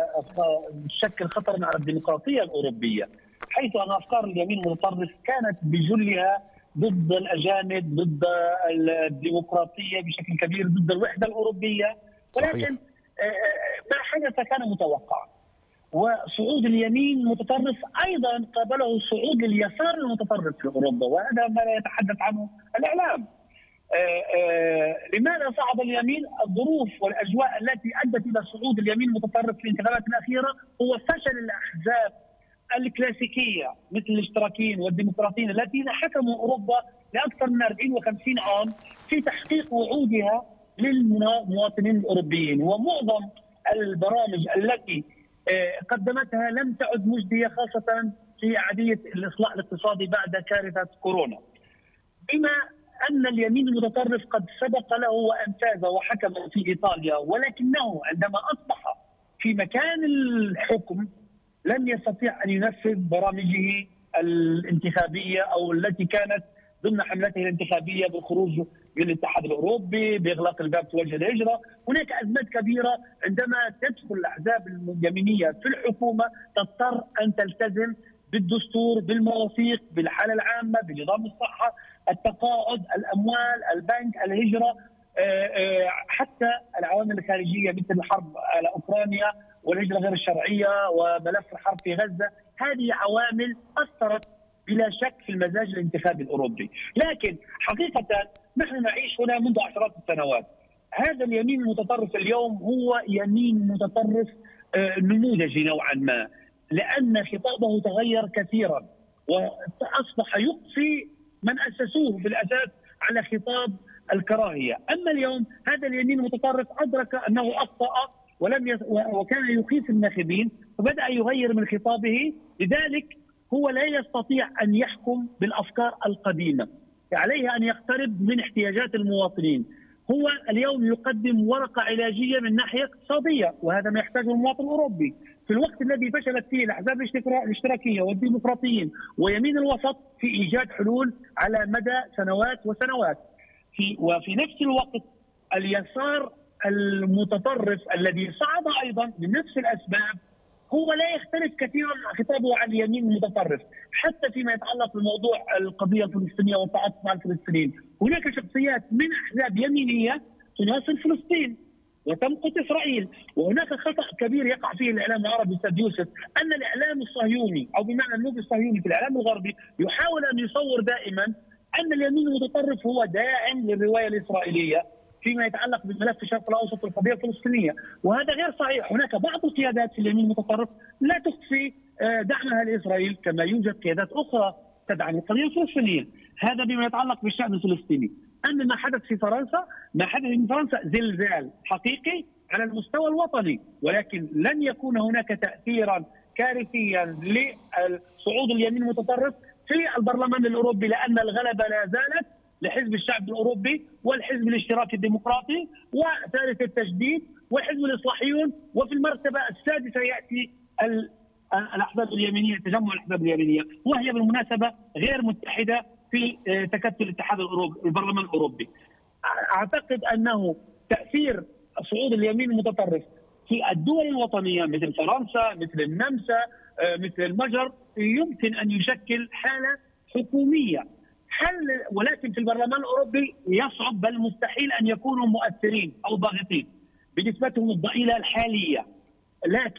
وتشكل خطرا على الديمقراطية الأوروبية حيث أن أفكار اليمين المتطرف كانت بجلها ضد الأجانب ضد الديمقراطية بشكل كبير ضد الوحدة الأوروبية ولكن صحيح. ما حدث كان متوقعا وصعود اليمين المتطرف ايضا قابله صعود اليسار المتطرف في اوروبا وهذا ما لا يتحدث عنه الاعلام. آآ آآ لماذا صعد اليمين؟ الظروف والاجواء التي ادت الى صعود اليمين المتطرف في الانتخابات الاخيره هو فشل الاحزاب الكلاسيكيه مثل الاشتراكيين والديمقراطيين الذين حكموا اوروبا لاكثر من 40 و50 عام في تحقيق وعودها للمواطنين الاوروبيين ومعظم البرامج التي قدمتها لم تعد مجدية خاصة في عملية الإصلاح الاقتصادي بعد كارثة كورونا بما أن اليمين المتطرف قد سبق له وأنفاذ وحكم في إيطاليا ولكنه عندما أصبح في مكان الحكم لم يستطيع أن ينفذ برامجه الانتخابية أو التي كانت ضمن حملته الانتخابيه بالخروج من الاتحاد الاوروبي باغلاق الباب في وجه الهجره، هناك ازمات كبيره عندما تدخل الاحزاب اليمينيه في الحكومه تضطر ان تلتزم بالدستور بالمواثيق بالحاله العامه بنظام الصحه التقاعد الاموال البنك الهجره حتى العوامل الخارجيه مثل الحرب على اوكرانيا والهجره غير الشرعيه وملف الحرب في غزه هذه عوامل اثرت بلا شك في المزاج الانتخابي الاوروبي، لكن حقيقه نحن نعيش هنا منذ عشرات السنوات. هذا اليمين المتطرف اليوم هو يمين متطرف نموذجي نوعا ما، لان خطابه تغير كثيرا واصبح يقصي من اسسوه في الاساس على خطاب الكراهيه، اما اليوم هذا اليمين المتطرف ادرك انه اخطا ولم يس... وكان يخيف الناخبين فبدا يغير من خطابه لذلك هو لا يستطيع ان يحكم بالافكار القديمه عليه ان يقترب من احتياجات المواطنين هو اليوم يقدم ورقه علاجيه من ناحيه اقتصاديه وهذا ما يحتاجه المواطن الاوروبي في الوقت الذي فشلت فيه الاحزاب الاشتراكيه والديمقراطيين ويمين الوسط في ايجاد حلول على مدى سنوات وسنوات في وفي نفس الوقت اليسار المتطرف الذي صعد ايضا بنفس الاسباب هو لا يختلف كثيرا خطابه عن اليمين المتطرف حتى فيما يتعلق بموضوع القضيه الفلسطينيه والتعاطف مع الفلسطينيين، هناك شخصيات من احزاب يمينيه تناصر فلسطين وتمقت اسرائيل، وهناك خطا كبير يقع فيه الاعلام العربي استاذ يوسف ان الاعلام الصهيوني او بمعنى اللوبي الصهيوني في الاعلام الغربي يحاول ان يصور دائما ان اليمين المتطرف هو داعم للروايه الاسرائيليه فيما يتعلق بملف الشرق الاوسط والقضيه الفلسطينيه، وهذا غير صحيح، هناك بعض القيادات في اليمين المتطرف لا تخفي دعمها لاسرائيل كما يوجد قيادات اخرى تدعم القضيه الفلسطينيه، هذا بما يتعلق بالشان الفلسطيني، اما ما حدث في فرنسا ما حدث في فرنسا زلزال حقيقي على المستوى الوطني، ولكن لن يكون هناك تاثيرا كارثيا لصعود اليمين المتطرف في البرلمان الاوروبي لان الغلبه لا زالت لحزب الشعب الاوروبي والحزب الاشتراكي الديمقراطي وثالث التجديد والحزب الاصلاحيون وفي المرتبه السادسه ياتي الاحزاب اليمينيه تجمع الاحزاب اليمينيه وهي بالمناسبه غير متحده في تكتل الاتحاد الاوروبي البرلمان الاوروبي. اعتقد انه تاثير صعود اليمين المتطرف في الدول الوطنيه مثل فرنسا مثل النمسا مثل المجر يمكن ان يشكل حاله حكوميه هل ولكن في البرلمان الاوروبي يصعب بل مستحيل ان يكونوا مؤثرين او ضاغطين بنسبتهم الضئيله الحاليه لكن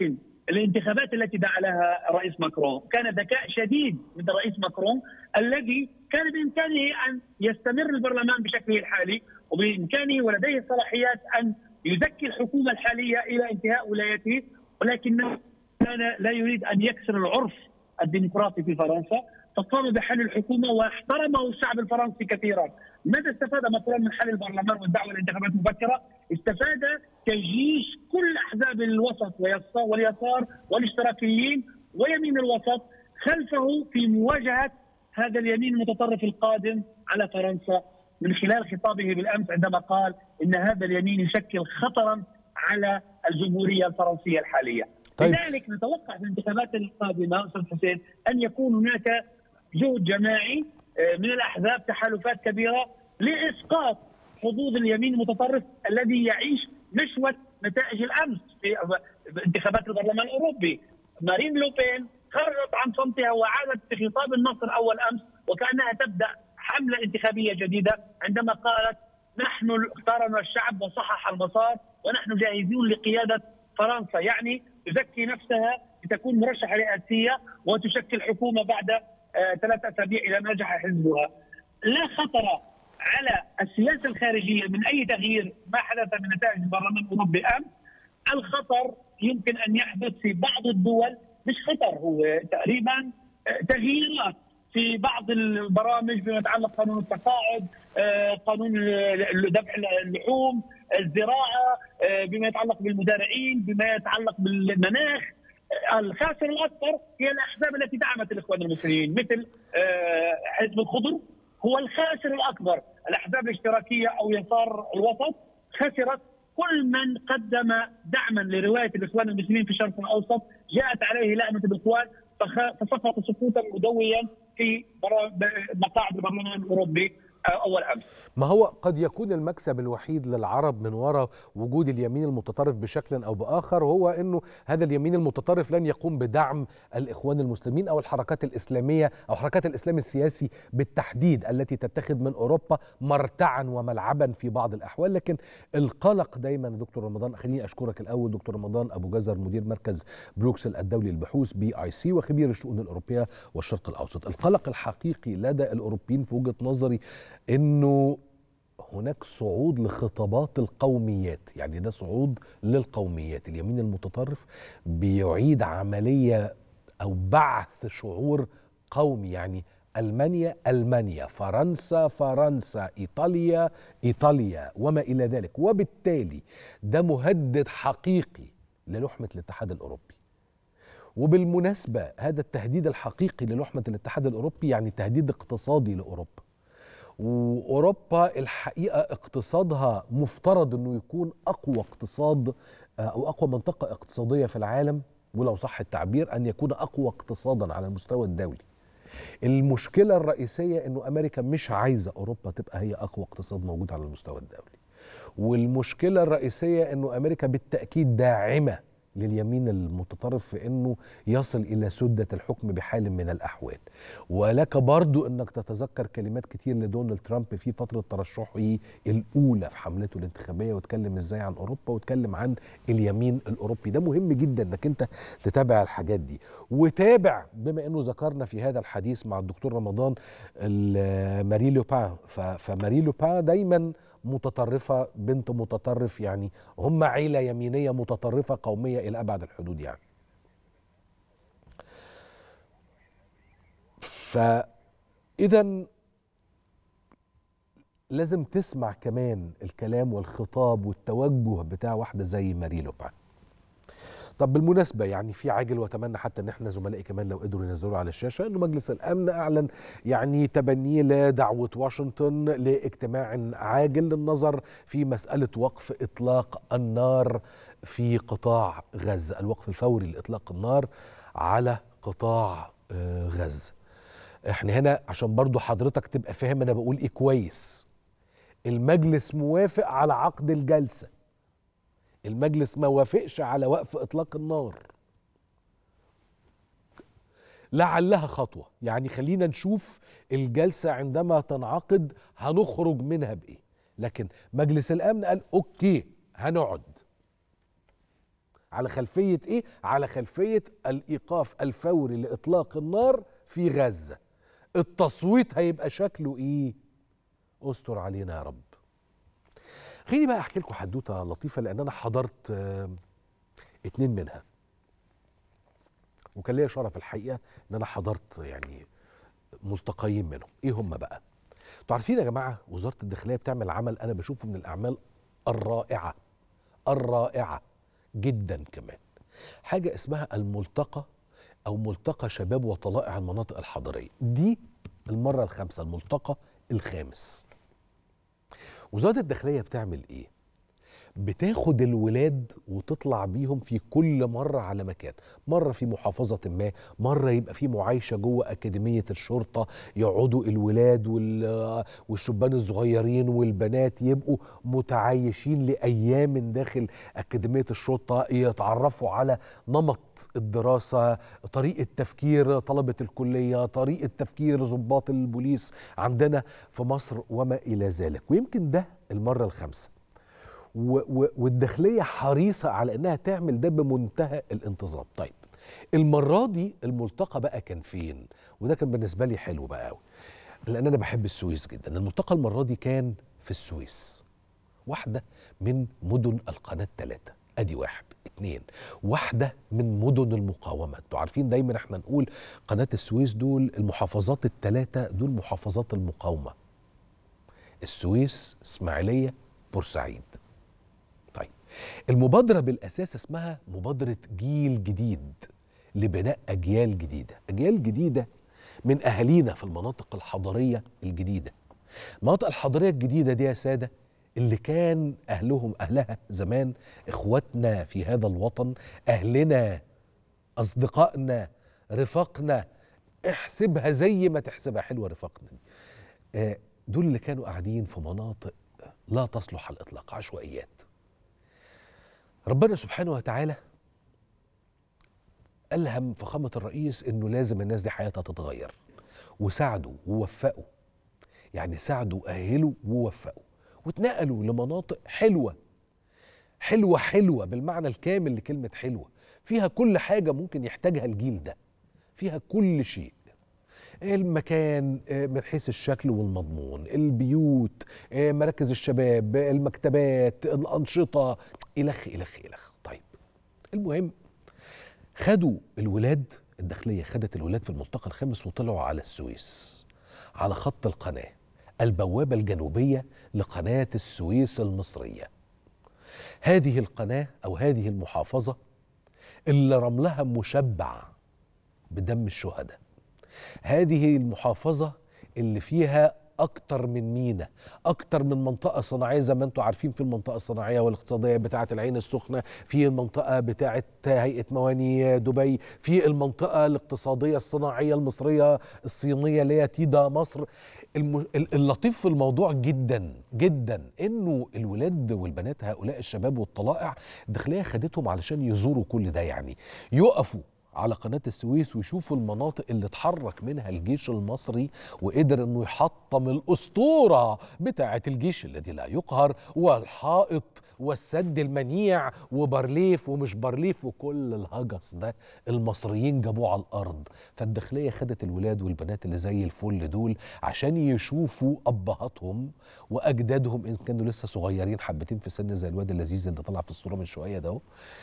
الانتخابات التي دعا لها الرئيس ماكرون كان ذكاء شديد من الرئيس ماكرون الذي كان بامكانه ان يستمر البرلمان بشكله الحالي وبامكانه ولديه الصلاحيات ان يزكي الحكومه الحاليه الى انتهاء ولايته ولكنه كان لا يريد ان يكسر العرف الديمقراطي في فرنسا فقام بحل الحكومه واحترمه الشعب الفرنسي كثيرا. ماذا استفاد ماكرون من حل البرلمان والدعوه لانتخابات مبكره؟ استفاد تجيش كل احزاب الوسط واليسار والاشتراكيين ويمين الوسط خلفه في مواجهه هذا اليمين المتطرف القادم على فرنسا من خلال خطابه بالامس عندما قال ان هذا اليمين يشكل خطرا على الجمهوريه الفرنسيه الحاليه. طيب. لذلك نتوقع في الانتخابات القادمه استاذ حسين ان يكون هناك جهد جماعي من الاحزاب تحالفات كبيره لاسقاط حظوظ اليمين المتطرف الذي يعيش نشوه نتائج الامس في انتخابات البرلمان الاوروبي. مارين لوبين خرجت عن صمتها وعادت في خطاب النصر اول امس وكانها تبدا حمله انتخابيه جديده عندما قالت نحن اختارنا الشعب وصحح المسار ونحن جاهزون لقياده فرنسا يعني تزكي نفسها لتكون مرشحه رئاسيه وتشكل حكومه بعد آه ثلاث اسابيع الى ما نجح حزبها. لا خطر على السياسه الخارجيه من اي تغيير ما حدث من نتائج البرلمان الاوروبي امس الخطر يمكن ان يحدث في بعض الدول مش خطر هو تقريبا تغييرات في بعض البرامج بما يتعلق قانون التقاعد قانون ذبح اللحوم الزراعه بما يتعلق بالمزارعين بما يتعلق بالمناخ الخاسر الاكبر هي الاحزاب التي دعمت الاخوان المسلمين مثل حزب الخضر هو الخاسر الاكبر الاحزاب الاشتراكيه او يسار الوسط خسرت كل من قدم دعما لروايه الاخوان المسلمين في الشرق الاوسط جاءت عليه لعنه الاخوان فسقط سقوطا مدويا في مقاعد البرلمان الاوروبي اول امس. ما هو قد يكون المكسب الوحيد للعرب من وراء وجود اليمين المتطرف بشكل او باخر هو انه هذا اليمين المتطرف لن يقوم بدعم الاخوان المسلمين او الحركات الاسلاميه او حركات الاسلام السياسي بالتحديد التي تتخذ من اوروبا مرتعا وملعبا في بعض الاحوال لكن القلق دايما دكتور رمضان خليني اشكرك الاول دكتور رمضان ابو جزر مدير مركز بروكسل الدولي للبحوث بي اي سي وخبير الشؤون الاوروبيه والشرق الاوسط القلق الحقيقي لدى الاوروبيين في وجهه نظري انه هناك صعود لخطابات القوميات يعني ده صعود للقوميات اليمين المتطرف بيعيد عملية أو بعث شعور قومي يعني ألمانيا ألمانيا فرنسا فرنسا إيطاليا إيطاليا وما إلى ذلك وبالتالي ده مهدد حقيقي للحمة الاتحاد الأوروبي وبالمناسبة هذا التهديد الحقيقي للحمة الاتحاد الأوروبي يعني تهديد اقتصادي لأوروبا واوروبا الحقيقه اقتصادها مفترض انه يكون اقوى اقتصاد او اقوى منطقه اقتصاديه في العالم ولو صح التعبير ان يكون اقوى اقتصادا على المستوى الدولي. المشكله الرئيسيه انه امريكا مش عايزه اوروبا تبقى هي اقوى اقتصاد موجود على المستوى الدولي. والمشكله الرئيسيه انه امريكا بالتاكيد داعمه لليمين المتطرف في انه يصل الى سده الحكم بحال من الاحوال ولك برضو انك تتذكر كلمات كتير لدونالد ترامب في فتره ترشحه الاولى في حملته الانتخابيه واتكلم ازاي عن اوروبا واتكلم عن اليمين الاوروبي ده مهم جدا انك انت تتابع الحاجات دي وتابع بما انه ذكرنا في هذا الحديث مع الدكتور رمضان ماري لوبان فماري لوبان دايما متطرفة بنت متطرف يعني هم عيلة يمينية متطرفة قومية إلى أبعد الحدود يعني فإذا لازم تسمع كمان الكلام والخطاب والتوجه بتاع واحدة زي ماري لوبان طب بالمناسبة يعني في عاجل واتمنى حتى ان احنا زملائي كمان لو قدروا ينزلوا على الشاشة انه مجلس الامن اعلن يعني تبنيه لدعوة واشنطن لاجتماع عاجل للنظر في مسألة وقف اطلاق النار في قطاع غزة الوقف الفوري لاطلاق النار على قطاع غزة احنا هنا عشان برضو حضرتك تبقى فاهم انا بقول ايه كويس المجلس موافق على عقد الجلسه المجلس ما وافقش على وقف اطلاق النار لعلها خطوه يعني خلينا نشوف الجلسه عندما تنعقد هنخرج منها بايه لكن مجلس الامن قال اوكي هنقعد على خلفيه ايه على خلفيه الايقاف الفوري لاطلاق النار في غزه التصويت هيبقى شكله ايه استر علينا يا رب خليني بقى احكي لكم حدوته لطيفه لان انا حضرت آه، اتنين منها وكان ليا شرف الحقيقه ان انا حضرت يعني ملتقيين منهم ايه هم بقى انتوا عارفين يا جماعه وزاره الداخليه بتعمل عمل انا بشوفه من الاعمال الرائعه الرائعه جدا كمان حاجه اسمها الملتقى او ملتقى شباب وطلائع المناطق الحضريه دي المره الخامسه الملتقى الخامس وزاره الداخليه بتعمل ايه بتاخد الولاد وتطلع بيهم في كل مرة على مكان مرة في محافظة ما مرة يبقى في معايشة جوه أكاديمية الشرطة يقعدوا الولاد وال- والشبان الصغيرين والبنات يبقوا متعايشين لأيام داخل أكاديمية الشرطة يتعرفوا على نمط الدراسة طريقة تفكير طلبة الكلية طريقة تفكير ضباط البوليس عندنا في مصر وما إلى ذلك ويمكن ده المرة الخامسة و- و- والداخليه حريصه على انها تعمل ده بمنتهى الانتظام طيب المره دي الملتقى بقى كان فين وده كان بالنسبه لي حلو بقى قوي لان انا بحب السويس جدا الملتقى المره دي كان في السويس واحده من مدن القناه الثلاثه ادي واحد اتنين واحدة من مدن المقاومة انتوا عارفين دايما احنا نقول قناة السويس دول المحافظات الثلاثة دول محافظات المقاومة السويس اسماعيلية بورسعيد طيب المبادرة بالأساس اسمها مبادرة جيل جديد لبناء أجيال جديدة أجيال جديدة من أهالينا في المناطق الحضرية الجديدة المناطق الحضرية الجديدة دي يا سادة اللي كان أهلهم أهلها زمان إخواتنا في هذا الوطن أهلنا أصدقائنا رفاقنا احسبها زي ما تحسبها حلوة رفاقنا دي آه، دول اللي كانوا قاعدين في مناطق لا تصلح على الإطلاق عشوائيات ربنا سبحانه وتعالى ألهم فخامة الرئيس إنه لازم الناس دي حياتها تتغير وساعدوا ووفقوا يعني ساعدوا أهلوا ووفقوا واتنقلوا لمناطق حلوة حلوة حلوة بالمعنى الكامل لكلمة حلوة فيها كل حاجة ممكن يحتاجها الجيل ده فيها كل شيء المكان آه، من حيث الشكل والمضمون البيوت آه، مراكز الشباب آه، المكتبات الأنشطة إلخ إلخ إلخ طيب المهم خدوا الولاد الداخلية خدت الولاد في الملتقى الخامس وطلعوا على السويس على خط القناة البوابة الجنوبية لقناة السويس المصرية هذه القناة أو هذه المحافظة اللي رملها مشبع بدم الشهداء هذه المحافظة اللي فيها أكتر من مينا أكتر من منطقة صناعية زي ما أنتم عارفين في المنطقة الصناعية والاقتصادية بتاعة العين السخنة في المنطقة بتاعة هيئة مواني دبي في المنطقة الاقتصادية الصناعية المصرية الصينية اللي هي تيدا مصر الم... ال- اللطيف في الموضوع جدا جدا انه الولاد والبنات هؤلاء الشباب والطلائع الداخليه خدتهم علشان يزوروا كل ده يعني يقفوا على قناة السويس ويشوفوا المناطق اللي اتحرك منها الجيش المصري وقدر انه يحطم الاسطورة بتاعة الجيش الذي لا يقهر والحائط والسد المنيع وبرليف ومش برليف وكل الهجس ده المصريين جابوه على الارض فالداخلية خدت الولاد والبنات اللي زي الفل دول عشان يشوفوا ابهاتهم واجدادهم ان كانوا لسه صغيرين حبتين في سن زي الواد اللذيذ اللي طلع في الصورة من شوية ده اهو.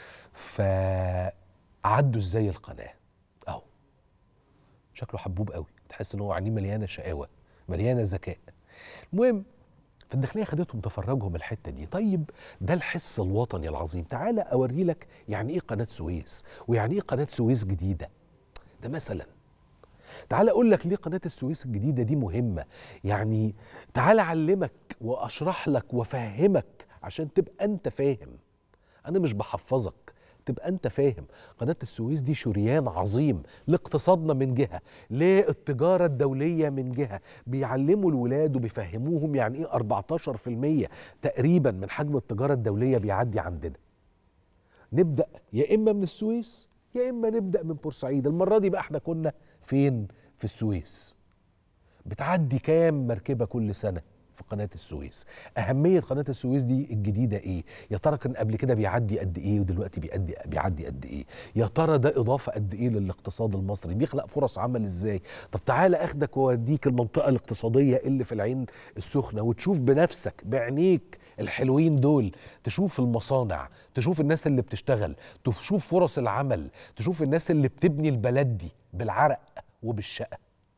فعدوا ازاي القناه اهو شكله حبوب قوي تحس ان هو عينيه مليانه شقاوه مليانه ذكاء المهم فالداخليه خدتهم تفرجهم الحته دي طيب ده الحس الوطني العظيم تعالى اوري لك يعني ايه قناه سويس ويعني ايه قناه سويس جديده ده مثلا تعالى اقول لك ليه قناه السويس الجديده دي مهمه يعني تعالى اعلمك واشرح لك وافهمك عشان تبقى انت فاهم انا مش بحفظك تبقى انت فاهم قناه السويس دي شريان عظيم لاقتصادنا من جهه للتجاره الدوليه من جهه بيعلموا الولاد وبيفهموهم يعني ايه 14% تقريبا من حجم التجاره الدوليه بيعدي عندنا نبدا يا اما من السويس يا اما نبدا من بورسعيد المره دي بقى احنا كنا فين في السويس بتعدي كام مركبه كل سنه في قناه السويس اهميه قناه السويس دي الجديده ايه يا ترى كان قبل كده بيعدي قد ايه ودلوقتي بيعدي بيعدي قد ايه يا ترى ده اضافه قد ايه للاقتصاد المصري بيخلق فرص عمل ازاي طب تعالى اخدك واوديك المنطقه الاقتصاديه اللي في العين السخنه وتشوف بنفسك بعينيك الحلوين دول تشوف المصانع تشوف الناس اللي بتشتغل تشوف فرص العمل تشوف الناس اللي بتبني البلد دي بالعرق وبالشقه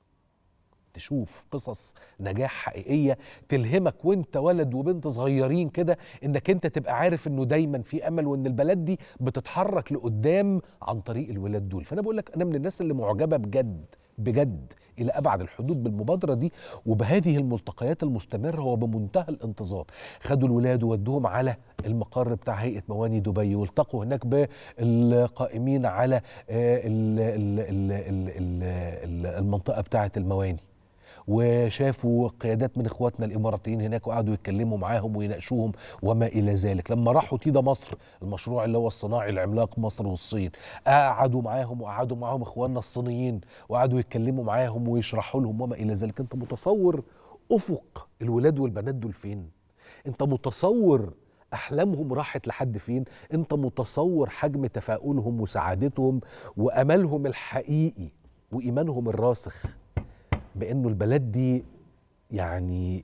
تشوف قصص نجاح حقيقيه تلهمك وانت ولد وبنت صغيرين كده انك انت تبقى عارف انه دايما في امل وان البلد دي بتتحرك لقدام عن طريق الولاد دول فانا بقول لك انا من الناس اللي معجبه بجد بجد الى ابعد الحدود بالمبادره دي وبهذه الملتقيات المستمره وبمنتهى الانتظام خدوا الولاد وودوهم على المقر بتاع هيئه مواني دبي والتقوا هناك بالقائمين على ال- ال- ال- ال- ال- المنطقه بتاعه المواني وشافوا قيادات من اخواتنا الاماراتيين هناك وقعدوا يتكلموا معاهم ويناقشوهم وما الى ذلك لما راحوا تيدا مصر المشروع اللي هو الصناعي العملاق مصر والصين قعدوا معاهم وقعدوا معاهم اخواننا الصينيين وقعدوا يتكلموا معاهم ويشرحوا لهم وما الى ذلك انت متصور افق الولاد والبنات دول فين انت متصور احلامهم راحت لحد فين انت متصور حجم تفاؤلهم وسعادتهم واملهم الحقيقي وايمانهم الراسخ بانه البلد دي يعني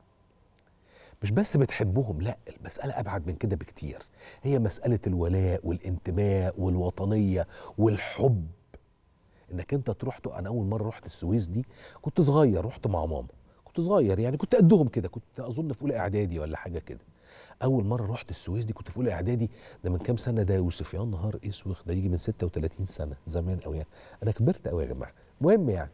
مش بس بتحبهم لا المسألة أبعد من كده بكتير هي مسألة الولاء والانتماء والوطنية والحب انك انت تروح تو- انا اول مره رحت السويس دي كنت صغير رحت مع ماما كنت صغير يعني كنت قدهم كده كنت اظن في اولى اعدادي ولا حاجه كده اول مره رحت السويس دي كنت في اولى اعدادي ده من كام سنه ده يا يوسف يا نهار اسود ده يجي من 36 سنه زمان قوي يعني انا كبرت قوي يا جماعه المهم يعني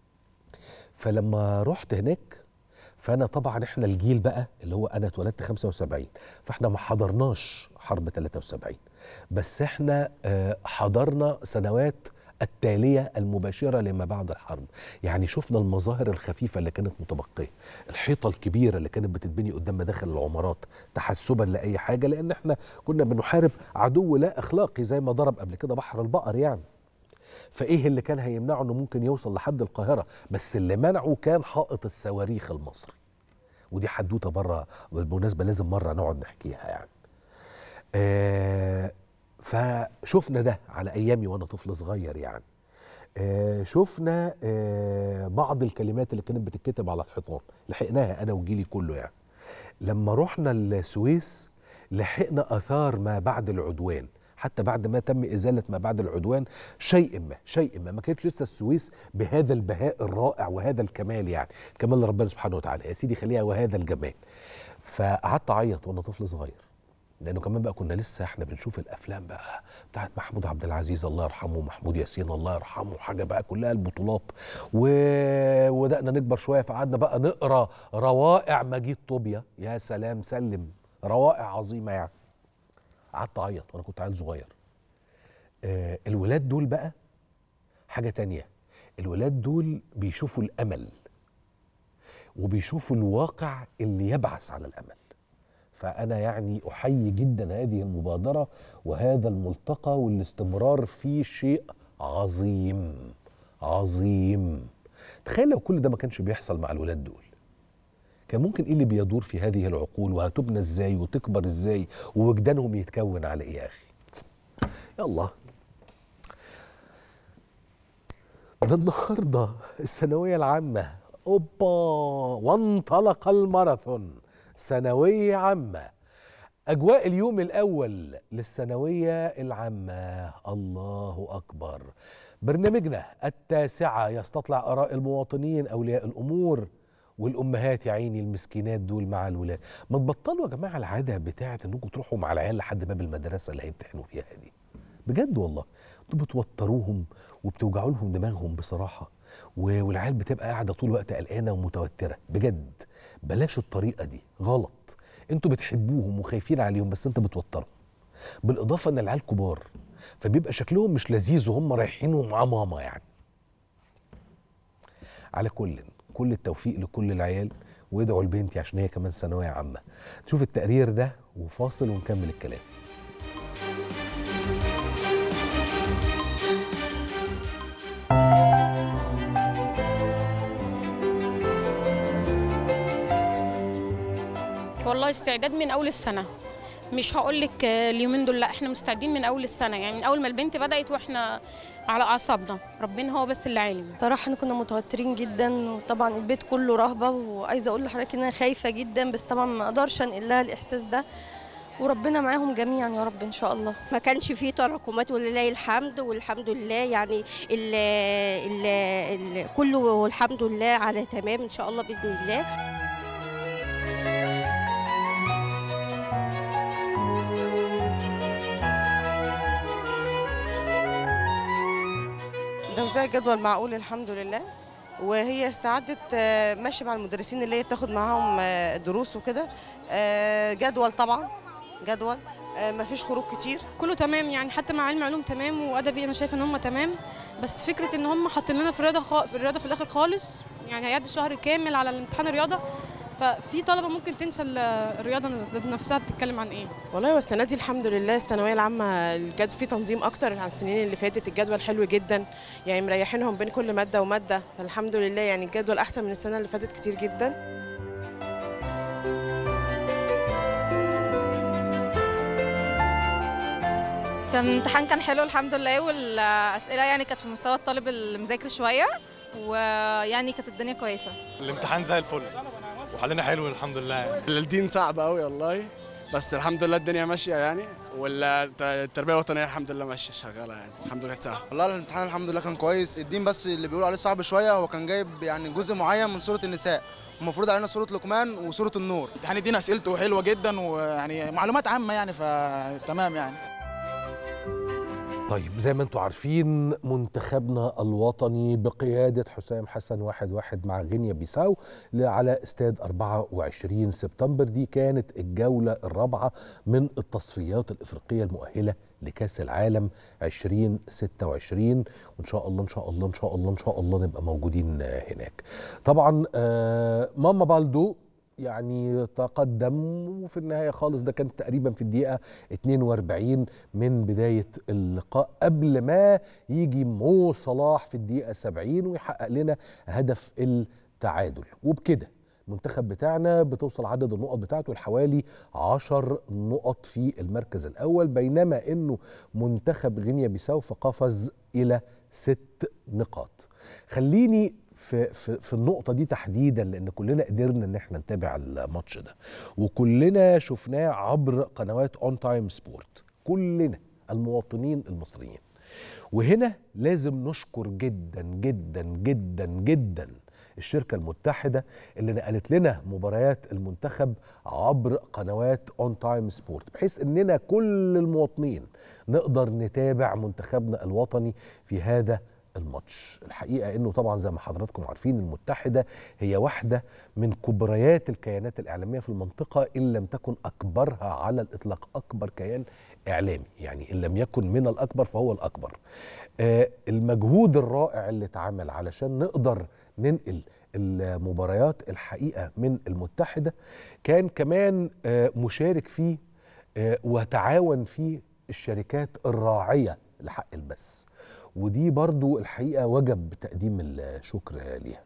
فلما رحت هناك فانا طبعا احنا الجيل بقى اللي هو انا اتولدت 75 فاحنا ما حضرناش حرب 73 بس احنا آه، حضرنا سنوات التالية المباشرة لما بعد الحرب يعني شفنا المظاهر الخفيفة اللي كانت متبقية الحيطة الكبيرة اللي كانت بتتبني قدام مداخل العمارات تحسبا لأي حاجة لأن احنا كنا بنحارب عدو لا أخلاقي زي ما ضرب قبل كده بحر البقر يعني فايه اللي كان هيمنعه انه ممكن يوصل لحد القاهره بس اللي منعه كان حائط الصواريخ المصري ودي حدوته بره بالمناسبه لازم مره نقعد نحكيها يعني آه فشفنا ده على ايامي وانا طفل صغير يعني آه شفنا آه بعض الكلمات اللي كانت بتتكتب على الحيطان لحقناها انا وجيلي كله يعني لما رحنا السويس لحقنا اثار ما بعد العدوان حتى بعد ما تم ازاله ما بعد العدوان شيء ما شيء ما ما كانتش لسه السويس بهذا البهاء الرائع وهذا الكمال يعني كمال ربنا سبحانه وتعالى يا سيدي خليها وهذا الجمال فقعدت اعيط وانا طفل صغير لانه كمان بقى كنا لسه احنا بنشوف الافلام بقى بتاعت محمود عبد العزيز الله يرحمه ومحمود ياسين الله يرحمه حاجه بقى كلها البطولات و... وبدانا نكبر شويه فقعدنا بقى نقرا روائع مجيد طوبيا يا سلام سلم روائع عظيمه يعني قعدت اعيط وانا كنت عيل صغير آه الولاد دول بقى حاجه تانية الولاد دول بيشوفوا الامل وبيشوفوا الواقع اللي يبعث على الامل فانا يعني احيي جدا هذه المبادره وهذا الملتقى والاستمرار فيه شيء عظيم عظيم تخيل لو كل ده ما كانش بيحصل مع الولاد دول كان ممكن ايه اللي بيدور في هذه العقول وهتبنى ازاي وتكبر ازاي ووجدانهم يتكون على ايه يا اخي يلا ده النهارده الثانويه العامه اوبا وانطلق الماراثون ثانويه عامه اجواء اليوم الاول للثانويه العامه الله اكبر برنامجنا التاسعه يستطلع اراء المواطنين اولياء الامور والامهات يا عيني المسكينات دول مع الولاد ما تبطلوا يا جماعه العاده بتاعه انكم تروحوا مع العيال لحد باب المدرسه اللي هيمتحنوا فيها دي بجد والله انتوا بتوتروهم وبتوجعوا لهم دماغهم بصراحه و- والعيال بتبقى قاعده طول الوقت قلقانه ومتوتره بجد بلاش الطريقه دي غلط انتوا بتحبوهم وخايفين عليهم بس انت بتوترهم بالاضافه ان العيال كبار فبيبقى شكلهم مش لذيذ وهم رايحين ومعاه ماما يعني على كل كل التوفيق لكل العيال وادعوا لبنتي عشان هي كمان ثانويه عامه شوف التقرير ده وفاصل ونكمل الكلام الله استعداد من اول السنه مش هقول لك اليومين دول لا احنا مستعدين من اول السنه يعني من اول ما البنت بدات واحنا على اعصابنا ربنا هو بس اللي عالم صراحة احنا كنا متوترين جدا وطبعا البيت كله رهبة وعايزة اقول لحضرتك ان انا خايفة جدا بس طبعا ما اقدرش انقل لها الاحساس ده وربنا معاهم جميعا يا رب ان شاء الله ما كانش فيه تراكمات ولله الحمد والحمد لله يعني ال ال ال كله والحمد لله على تمام ان شاء الله باذن الله توزيع جدول معقول الحمد لله وهي استعدت آه، ماشيه مع المدرسين اللي هي بتاخد معاهم آه، دروس وكده آه، جدول طبعا جدول ما فيش خروج كتير كله تمام يعني حتى مع علم علوم تمام وادبي انا شايفه ان هم تمام بس فكره ان هم حاطين لنا في الرياضه خ... في الرياضه في الاخر خالص يعني هيعدي شهر كامل على الامتحان الرياضه ففي طلبه ممكن تنسى ال- الرياضه ذات نفسها بتتكلم عن ايه والله هو السنه دي الحمد لله الثانويه العامه الجد في تنظيم اكتر عن السنين اللي فاتت الجدول حلو جدا يعني مريحينهم بين كل ماده وماده فالحمد لله يعني الجدول احسن من السنه اللي فاتت كتير جدا كان الامتحان كان حلو الحمد لله والاسئله يعني كانت في مستوى الطالب المذاكر شويه ويعني كانت الدنيا كويسه الامتحان زي الفل وحلنا حلو الحمد لله الدين صعب قوي والله بس الحمد لله الدنيا ماشيه يعني والتربيه الوطنيه الحمد لله ماشيه شغاله يعني الحمد لله سهل والله الامتحان الحمد لله كان كويس الدين بس اللي بيقولوا عليه صعب شويه هو كان جايب يعني جزء معين من سوره النساء المفروض علينا سوره لقمان وسوره النور امتحان الدين اسئلته حلوه جدا ويعني معلومات عامه يعني فتمام يعني طيب زي ما انتم عارفين منتخبنا الوطني بقيادة حسام حسن واحد واحد مع غينيا بيساو على استاد 24 سبتمبر دي كانت الجولة الرابعة من التصفيات الإفريقية المؤهلة لكأس العالم 2026 وإن شاء الله إن شاء الله إن شاء الله إن شاء الله نبقى موجودين هناك طبعا آه ماما بالدو يعني تقدم وفي النهايه خالص ده كان تقريبا في الدقيقه 42 من بدايه اللقاء قبل ما يجي مو صلاح في الدقيقه 70 ويحقق لنا هدف التعادل وبكده المنتخب بتاعنا بتوصل عدد النقط بتاعته لحوالي 10 نقط في المركز الاول بينما انه منتخب غينيا بيساو فقفز الى ست نقاط خليني في, في, في النقطة دي تحديدا لأن كلنا قدرنا إن احنا نتابع الماتش ده وكلنا شفناه عبر قنوات اون تايم سبورت كلنا المواطنين المصريين وهنا لازم نشكر جدا جدا جدا جدا الشركة المتحدة اللي نقلت لنا مباريات المنتخب عبر قنوات اون تايم سبورت بحيث اننا كل المواطنين نقدر نتابع منتخبنا الوطني في هذا الماتش الحقيقة أنه طبعا زي ما حضراتكم عارفين المتحدة هي واحدة من كبريات الكيانات الإعلامية في المنطقة إن لم تكن أكبرها على الإطلاق أكبر كيان إعلامي يعني إن لم يكن من الأكبر فهو الأكبر آه المجهود الرائع اللي اتعمل علشان نقدر ننقل المباريات الحقيقة من المتحدة كان كمان آه مشارك فيه آه وتعاون فيه الشركات الراعية لحق البث ودي برضو الحقيقة وجب تقديم الشكر ليها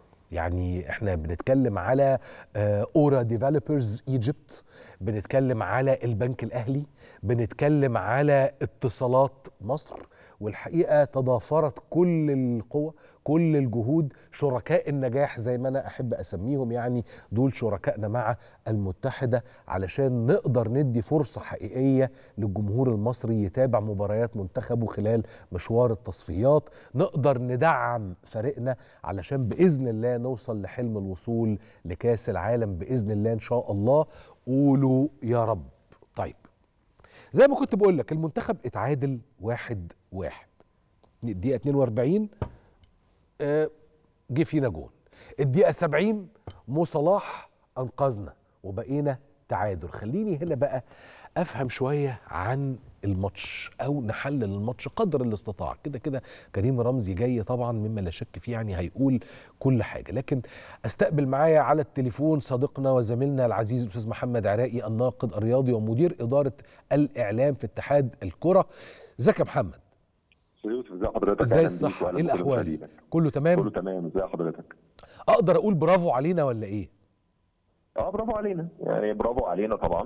يعني احنا بنتكلم على اورا ديفلوبرز ايجيبت بنتكلم على البنك الاهلي بنتكلم على اتصالات مصر والحقيقه تضافرت كل القوى كل الجهود شركاء النجاح زي ما انا احب اسميهم يعني دول شركائنا مع المتحده علشان نقدر ندي فرصه حقيقيه للجمهور المصري يتابع مباريات منتخبه خلال مشوار التصفيات نقدر ندعم فريقنا علشان باذن الله نوصل لحلم الوصول لكاس العالم باذن الله ان شاء الله قولوا يا رب طيب زي ما كنت بقول لك المنتخب اتعادل واحد واحد الدقيقه 42 جه فينا جون الدقيقه 70 مو صلاح انقذنا وبقينا تعادل خليني هنا بقى افهم شويه عن الماتش او نحلل الماتش قدر الاستطاع كده كده كريم رمزي جاي طبعا مما لا شك فيه يعني هيقول كل حاجه لكن استقبل معايا على التليفون صديقنا وزميلنا العزيز الاستاذ محمد عراقي الناقد الرياضي ومدير اداره الاعلام في اتحاد الكره ازيك يا محمد يوسف ازي حضرتك ازاي الصحه ايه الاحوال كله تمام كله تمام ازي حضرتك اقدر اقول برافو علينا ولا ايه اه برافو علينا يعني برافو علينا طبعا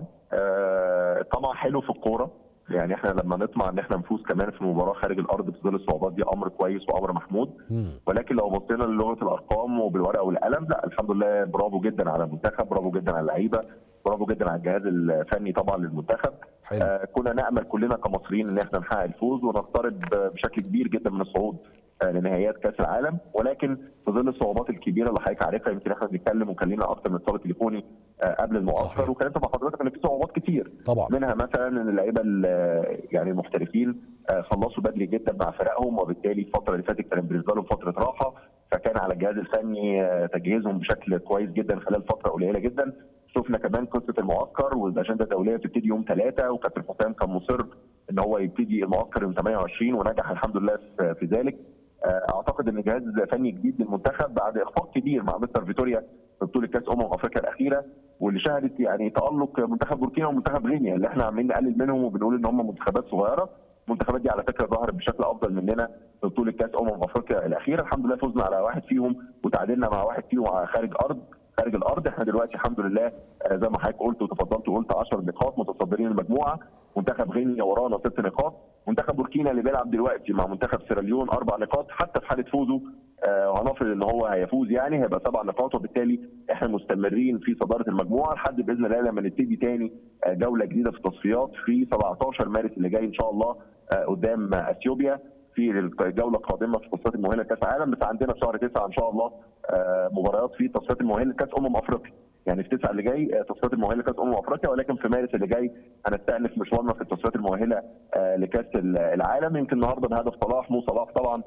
آه طبعا حلو في الكوره يعني احنا لما نطمع ان احنا نفوز كمان في مباراه خارج الارض في ظل الصعوبات دي امر كويس وامر محمود ولكن لو بصينا للغه الارقام وبالورقه والقلم لا الحمد لله برافو جدا على المنتخب برافو جدا على اللعيبه برافو جدا على الجهاز الفني طبعا للمنتخب آه كنا نامل كلنا كمصريين ان احنا نحقق الفوز ونقترب بشكل كبير جدا من الصعود آه لنهائيات كاس العالم ولكن في ظل الصعوبات الكبيره اللي حضرتك عارفها يمكن احنا بنتكلم وكلمنا اكتر من اتصال تليفوني آه قبل المعسكر وكلمت مع حضرتك ان في صعوبات كتير طبعا منها مثلا ان اللعيبه يعني المحترفين آه خلصوا بدري جدا مع فرقهم وبالتالي الفتره اللي فاتت كانت بالنسبه لهم فتره راحه فكان على الجهاز الفني تجهيزهم بشكل كويس جدا خلال فتره قليله جدا شفنا كمان قصه المعسكر والاجنده الدوليه بتبتدي يوم ثلاثه وكابتن حسام كان مصر ان هو يبتدي المعسكر يوم 28 ونجح الحمد لله في ذلك اعتقد ان جهاز فني جديد للمنتخب بعد اخفاق كبير مع مستر فيتوريا في بطوله كاس امم افريقيا الاخيره واللي شهدت يعني تالق منتخب بوركينا ومنتخب غينيا اللي احنا عمالين نقلل منهم وبنقول ان هم منتخبات صغيره المنتخبات دي على فكره ظهرت بشكل افضل مننا في بطوله كاس امم افريقيا الاخيره الحمد لله فزنا على واحد فيهم وتعادلنا مع واحد فيهم على خارج ارض خارج الارض احنا دلوقتي الحمد لله زي ما حضرتك قلت وتفضلت وقلت 10 نقاط متصدرين المجموعه منتخب غينيا ورانا ست نقاط منتخب بوركينا اللي بيلعب دلوقتي مع منتخب سيراليون اربع نقاط حتى في حاله فوزه آه وهنفرض ان هو هيفوز يعني هيبقى سبع نقاط وبالتالي احنا مستمرين في صداره المجموعه لحد باذن الله لما نبتدي تاني آه جوله جديده في التصفيات في 17 مارس اللي جاي ان شاء الله آه قدام اثيوبيا في الجوله القادمه في التصفيات المؤهله لكاس العالم بس عندنا في شهر 9 ان شاء الله مباريات في التصفيات المؤهله لكاس امم افريقيا يعني في 9 اللي جاي تصفيات المؤهله لكاس امم افريقيا ولكن في مارس اللي جاي هنستأنف مشوارنا في التصفيات المؤهله لكاس العالم يمكن النهارده بهدف صلاح مو صلاح طبعا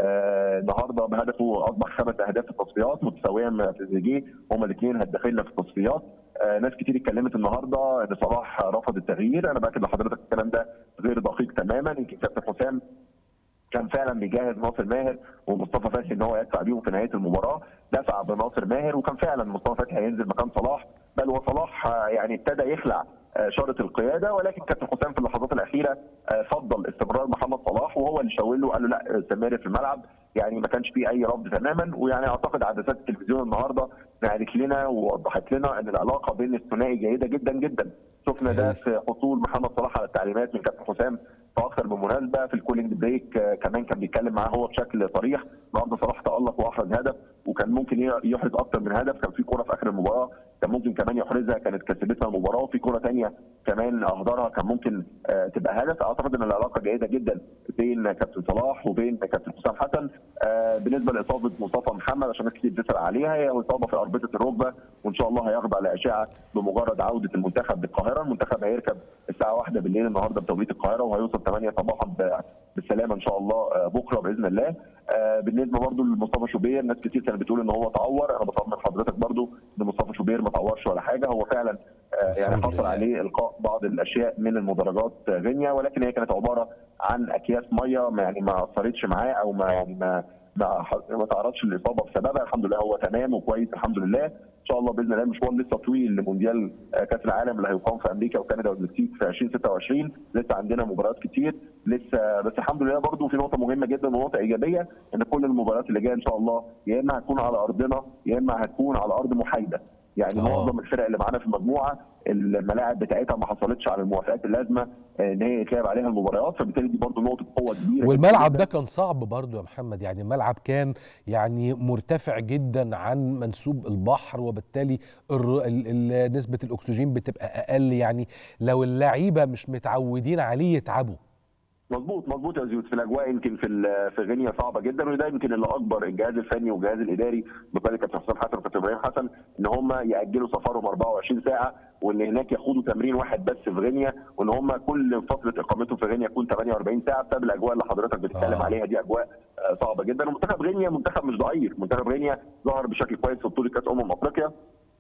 النهارده بهدفه اصبح خمس اهداف في التصفيات متساويه مع تريزيجيه هما الاثنين هدافين في التصفيات ناس كتير اتكلمت النهارده ان صلاح رفض التغيير انا باكد لحضرتك الكلام ده غير دقيق تماما يمكن كابتن حسام كان فعلا بيجهز ناصر ماهر ومصطفى فتحي ان هو يدفع بيهم في نهايه المباراه دفع بناصر ماهر وكان فعلا مصطفى فتحي هينزل مكان صلاح بل وصلاح يعني ابتدى يخلع شاره القياده ولكن كابتن حسام في اللحظات الاخيره فضل استمرار محمد صلاح وهو اللي شاور له قال له لا استمر في الملعب يعني ما كانش فيه اي رفض تماما ويعني اعتقد عدسات التلفزيون النهارده نقلت لنا ووضحت لنا ان العلاقه بين الثنائي جيده جدا جدا شفنا ده في حصول محمد صلاح على التعليمات من كابتن حسام في اكثر من مناسبه في الكولينج بريك كمان كان بيتكلم معاه هو بشكل صريح النهارده صلاح تالق واحرز هدف وكان ممكن يحرز اكثر من هدف كان في كوره في اخر المباراه كان ممكن كمان يحرزها كانت كسبتنا المباراه وفي كوره ثانيه كمان اهدرها كان ممكن تبقى هدف اعتقد ان العلاقه جيده جدا بين كابتن صلاح وبين كابتن حسام حسن بالنسبه لاصابه مصطفى محمد عشان ناس كتير بتسال عليها هي اصابه في اربطه الركبه وان شاء الله هيخضع لاشعه بمجرد عوده المنتخب للقاهره المنتخب هيركب الساعه 1 بالليل النهارده بتوقيت القاهره وهيوصل 8 صباحا بالسلامه ان شاء الله بكره باذن الله بالنسبه برضو لمصطفى شوبير ناس كتير كانت بتقول ان هو تعور انا بطمن حضرتك برضو ان مصطفى شوبير ما تعورش ولا حاجه هو فعلا يعني حصل عليه القاء بعض الاشياء من المدرجات غينيا ولكن هي كانت عباره عن اكياس ميه يعني ما اثرتش معاه او ما يعني ما ما ما تعرضش للاصابه بسببها الحمد لله هو تمام وكويس الحمد لله ان شاء الله باذن الله المشوار لسه طويل لمونديال كاس العالم اللي هيقام في امريكا وكندا والمكسيك في 2026 لسه عندنا مباريات كتير لسه بس الحمد لله برضو في نقطه مهمه جدا ونقطه ايجابيه ان كل المباريات اللي جايه ان شاء الله يا اما هتكون على ارضنا يا اما هتكون على ارض محايده يعني معظم الفرق اللي معانا في المجموعه الملاعب بتاعتها ما حصلتش على الموافقات اللازمه ان هي يتلعب عليها المباريات فبالتالي دي برضه نقطه قوه كبيره والملعب ده كان صعب برضه يا محمد يعني الملعب كان يعني مرتفع جدا عن منسوب البحر وبالتالي الر... ال... ال... نسبه الاكسجين بتبقى اقل يعني لو اللعيبه مش متعودين عليه يتعبوا مظبوط مظبوط يا زيوت في الاجواء يمكن في في غينيا صعبه جدا وده يمكن اللي اكبر الجهاز الفني والجهاز الاداري بقياده كابتن حسام حسن وكابتن ابراهيم حسن ان هم ياجلوا سفرهم 24 ساعه وان هناك يخوضوا تمرين واحد بس في غينيا وان هم كل فتره اقامتهم في غينيا تكون 48 ساعه بسبب الاجواء اللي حضرتك بتتكلم آه. عليها دي اجواء صعبه جدا ومنتخب غينيا منتخب مش ضعيف منتخب غينيا ظهر بشكل كويس في بطوله كاس امم افريقيا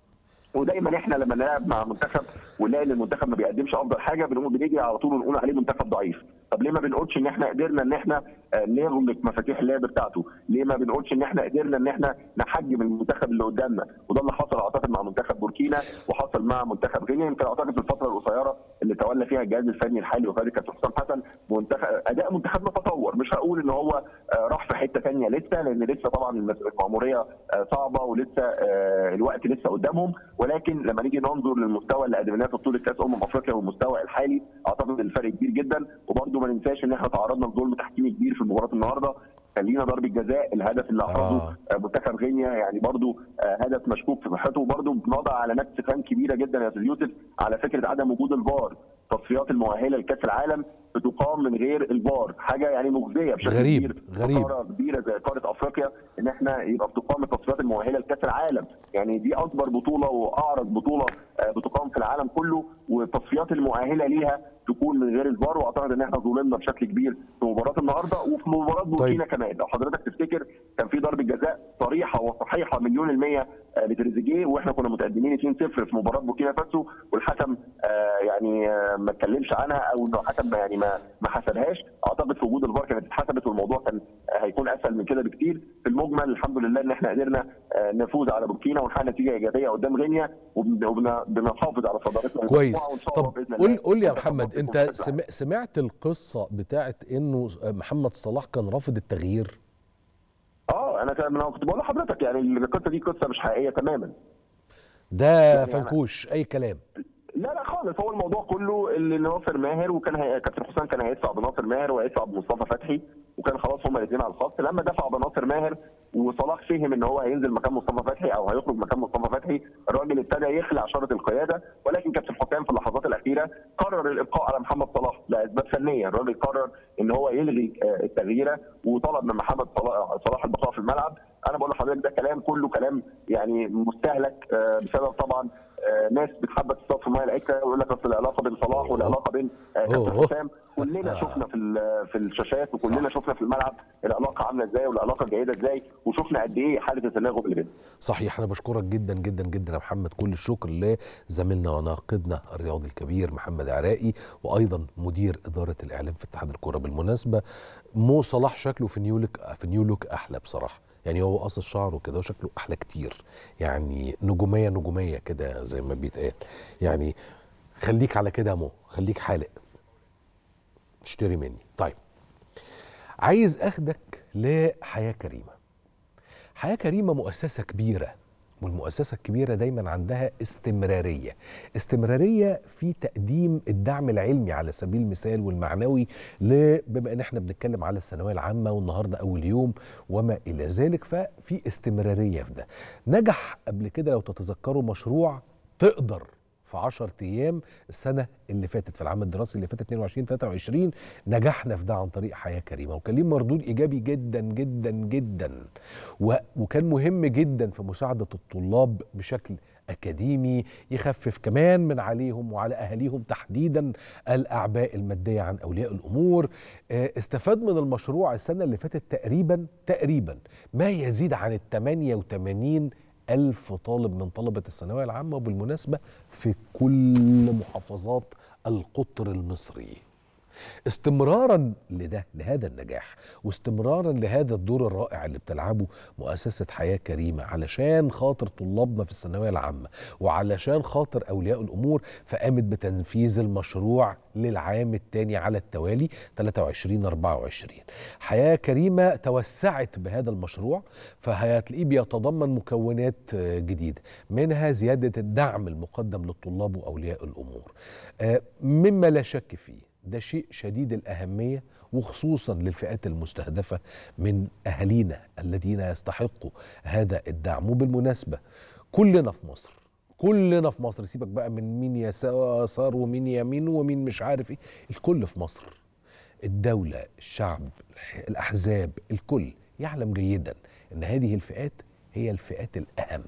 ودايما احنا لما نلعب مع منتخب ونلاقي ان المنتخب ما بيقدمش افضل حاجه بنقول بنيجي على طول ونقول عليه منتخب ضعيف طب ليه ما بنقولش ان احنا قدرنا ان احنا نغلق مفاتيح اللعب بتاعته ليه ما بنقولش ان احنا قدرنا ان احنا نحجم المنتخب اللي قدامنا وده اللي حصل اعتقد مع منتخب بوركينا وحصل مع منتخب غينيا يمكن اعتقد في الفتره القصيره اللي تولى فيها الجهاز الفني الحالي وقياده كابتن حسام حسن منتخب اداء منتخبنا تطور مش هقول ان هو آه، راح في حته ثانيه لسه لان لسه طبعا المس- المأموريه آه، صعبه ولسه آه، الوقت لسه قدامهم ولكن لما نيجي ننظر للمستوى اللي قدمناه في بطوله كاس امم افريقيا والمستوى الحالي اعتقد الفرق كبير جدا وبرده ما ننساش ان احنا تعرضنا لظلم تحكيمي كبير في مباراه النهارده كان لينا ضربه جزاء الهدف اللي احرزه آه. آه. منتخب غينيا يعني برضو آه، هدف مشكوك في صحته وبرضو بنضع علامات استفهام كبيره جدا يا استاذ يوسف على فكره عدم وجود الفار تصفيات المؤهله لكاس العالم بتقام من غير الفار حاجه يعني مجزيه بشكل غريب، كبير غريب. خساره كبيره زي قاره افريقيا ان احنا يبقى بتقام التصفيات المؤهله لكاس العالم يعني دي اكبر بطوله واعرض بطوله آه، بتقام في العالم كله والتصفيات المؤهله ليها تكون من غير الفار واعتقد ان احنا ظلمنا بشكل كبير في مباراه النهارده وفي مباراه بوركينا كمان لو حضرتك تفتكر كان في ضربه جزاء صريحه وصحيحه مليون المية آه، لتريزيجيه واحنا كنا متقدمين 2-0 في مباراه بوركينا فاسو والحكم آه، يعني آه، ما اتكلمش عنها او انه الحكم يعني ما ما حسبهاش اعتقد في وجود الفار كانت اتحسبت والموضوع كان آه، هيكون اسهل من كده بكتير في المجمل الحمد لله ان احنا قدرنا آه، نفوز على بوركينا ونحقق نتيجه ايجابيه قدام غينيا وبنحافظ على صدارتنا كويس المجموعة وإن شاء الله طب بإذن قول الله قول لي يا نتخطى محمد بإذن انت الله. سمع سمعت القصه بتاعت انه محمد صلاح كان رافض التغيير اه انا كان- أنا كنت بقول لحضرتك يعني القصه دي قصه مش حقيقيه تماما ده أنا- فنكوش اي كلام لا لا خالص هو الموضوع كله اللي ناصر ماهر وكان هي... كابتن حسام كان هيدفع بناصر ماهر وهيدفع بمصطفى فتحي وكان خلاص هما الاثنين على الخط لما دفع بناصر ماهر وصلاح فهم ان هو هينزل مكان مصطفى فتحي او هيخرج مكان مصطفى فتحي الراجل ابتدى يخلع شاره القياده ولكن كابتن حسام في اللحظات الاخيره قرر الابقاء على محمد صلاح لاسباب فنيه الراجل قرر ان هو يلغي آه، التغييره وطلب من محمد صلاح صلاح البقاء في الملعب انا بقول لحضرتك ده كلام كله كلام يعني مستهلك آه، بسبب طبعا آه، ناس بتحب تصطاد في ميه العكه ويقول لك اصل العلاقه بين صلاح والعلاقه بين آه، كابتن أوه. حسام كلنا شفنا في ال- في الشاشات وكلنا شفنا في الملعب العلاقه عامله ازاي والعلاقه جيده ازاي وشفنا قد ايه حاله التناغم اللي بينهم صحيح انا بشكرك جدا جدا جدا يا محمد كل الشكر لزميلنا وناقدنا الرياضي الكبير محمد عراقي وايضا مدير اداره الاعلام في اتحاد الكره بالمناسبه مو صلاح شكله في نيولك في نيولك احلى بصراحه يعني هو قص شعره كده وشكله احلى كتير يعني نجوميه نجوميه كده زي ما بيتقال يعني خليك على كده يا مو خليك حالق اشتري مني طيب عايز اخدك لحياه كريمه حياه كريمه مؤسسه كبيره والمؤسسه الكبيره دايما عندها استمراريه استمراريه في تقديم الدعم العلمي على سبيل المثال والمعنوي ل- بما ان احنا بنتكلم على الثانويه العامه والنهارده اول يوم وما الى ذلك ففي استمراريه في ده نجح قبل كده لو تتذكروا مشروع تقدر في 10 ايام السنه اللي فاتت في العام الدراسي اللي فات 22 23 نجحنا في ده عن طريق حياه كريمه وكان ليه مردود ايجابي جدا جدا جدا و- وكان مهم جدا في مساعده الطلاب بشكل اكاديمي يخفف كمان من عليهم وعلى اهاليهم تحديدا الاعباء الماديه عن اولياء الامور آه، استفاد من المشروع السنه اللي فاتت تقريبا تقريبا ما يزيد عن ال 88 ألف طالب من طلبة الثانوية العامة وبالمناسبة في كل محافظات القطر المصري استمرارا لده لهذا النجاح واستمرارا لهذا الدور الرائع اللي بتلعبه مؤسسة حياة كريمة علشان خاطر طلابنا في الثانوية العامة وعلشان خاطر أولياء الأمور فقامت بتنفيذ المشروع للعام الثاني على التوالي 23 24 حياة كريمة توسعت بهذا المشروع فهتلاقيه بيتضمن مكونات آه، جديدة منها زيادة الدعم المقدم للطلاب وأولياء الأمور آه، مما لا شك فيه ده شيء شديد الأهمية وخصوصا للفئات المستهدفة من أهالينا الذين يستحقوا هذا الدعم وبالمناسبة كلنا في مصر كلنا في مصر سيبك بقى من مين يسار ومين يمين ومين مش عارف ايه الكل في مصر الدولة الشعب الأحزاب الكل يعلم جيدا أن هذه الفئات هي الفئات الأهم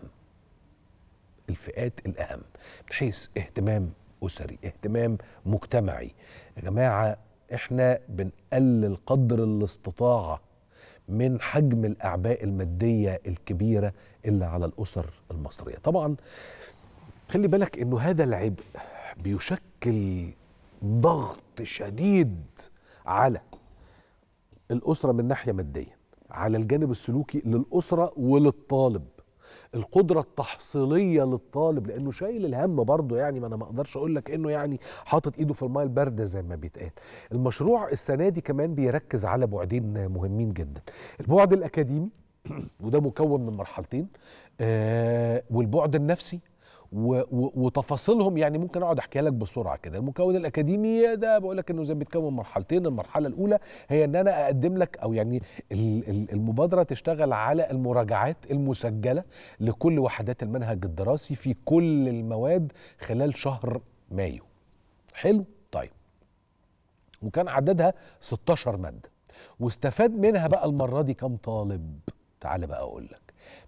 الفئات الأهم من حيث اهتمام أسري اهتمام مجتمعي يا جماعة احنا بنقلل قدر الاستطاعة من حجم الأعباء المادية الكبيرة اللي على الأسر المصرية طبعا خلي بالك انه هذا العبء بيشكل ضغط شديد على الأسرة من ناحية مادية على الجانب السلوكي للأسرة وللطالب القدره التحصيليه للطالب لانه شايل الهم برضه يعني ما انا ما اقدرش اقول لك انه يعني حاطط ايده في الماء البارده زي ما بيتقال المشروع السنه دي كمان بيركز على بعدين مهمين جدا البعد الاكاديمي وده مكون من مرحلتين آه والبعد النفسي و و وتفاصيلهم يعني ممكن اقعد احكيها لك بسرعه كده المكون الاكاديمي ده بقول لك انه زي بيتكون مرحلتين المرحله الاولى هي ان انا اقدم لك او يعني ال- ال- المبادره تشتغل على المراجعات المسجله لكل وحدات المنهج الدراسي في كل المواد خلال شهر مايو حلو طيب وكان عددها 16 ماده واستفاد منها بقى المره دي كام طالب تعال بقى اقول لك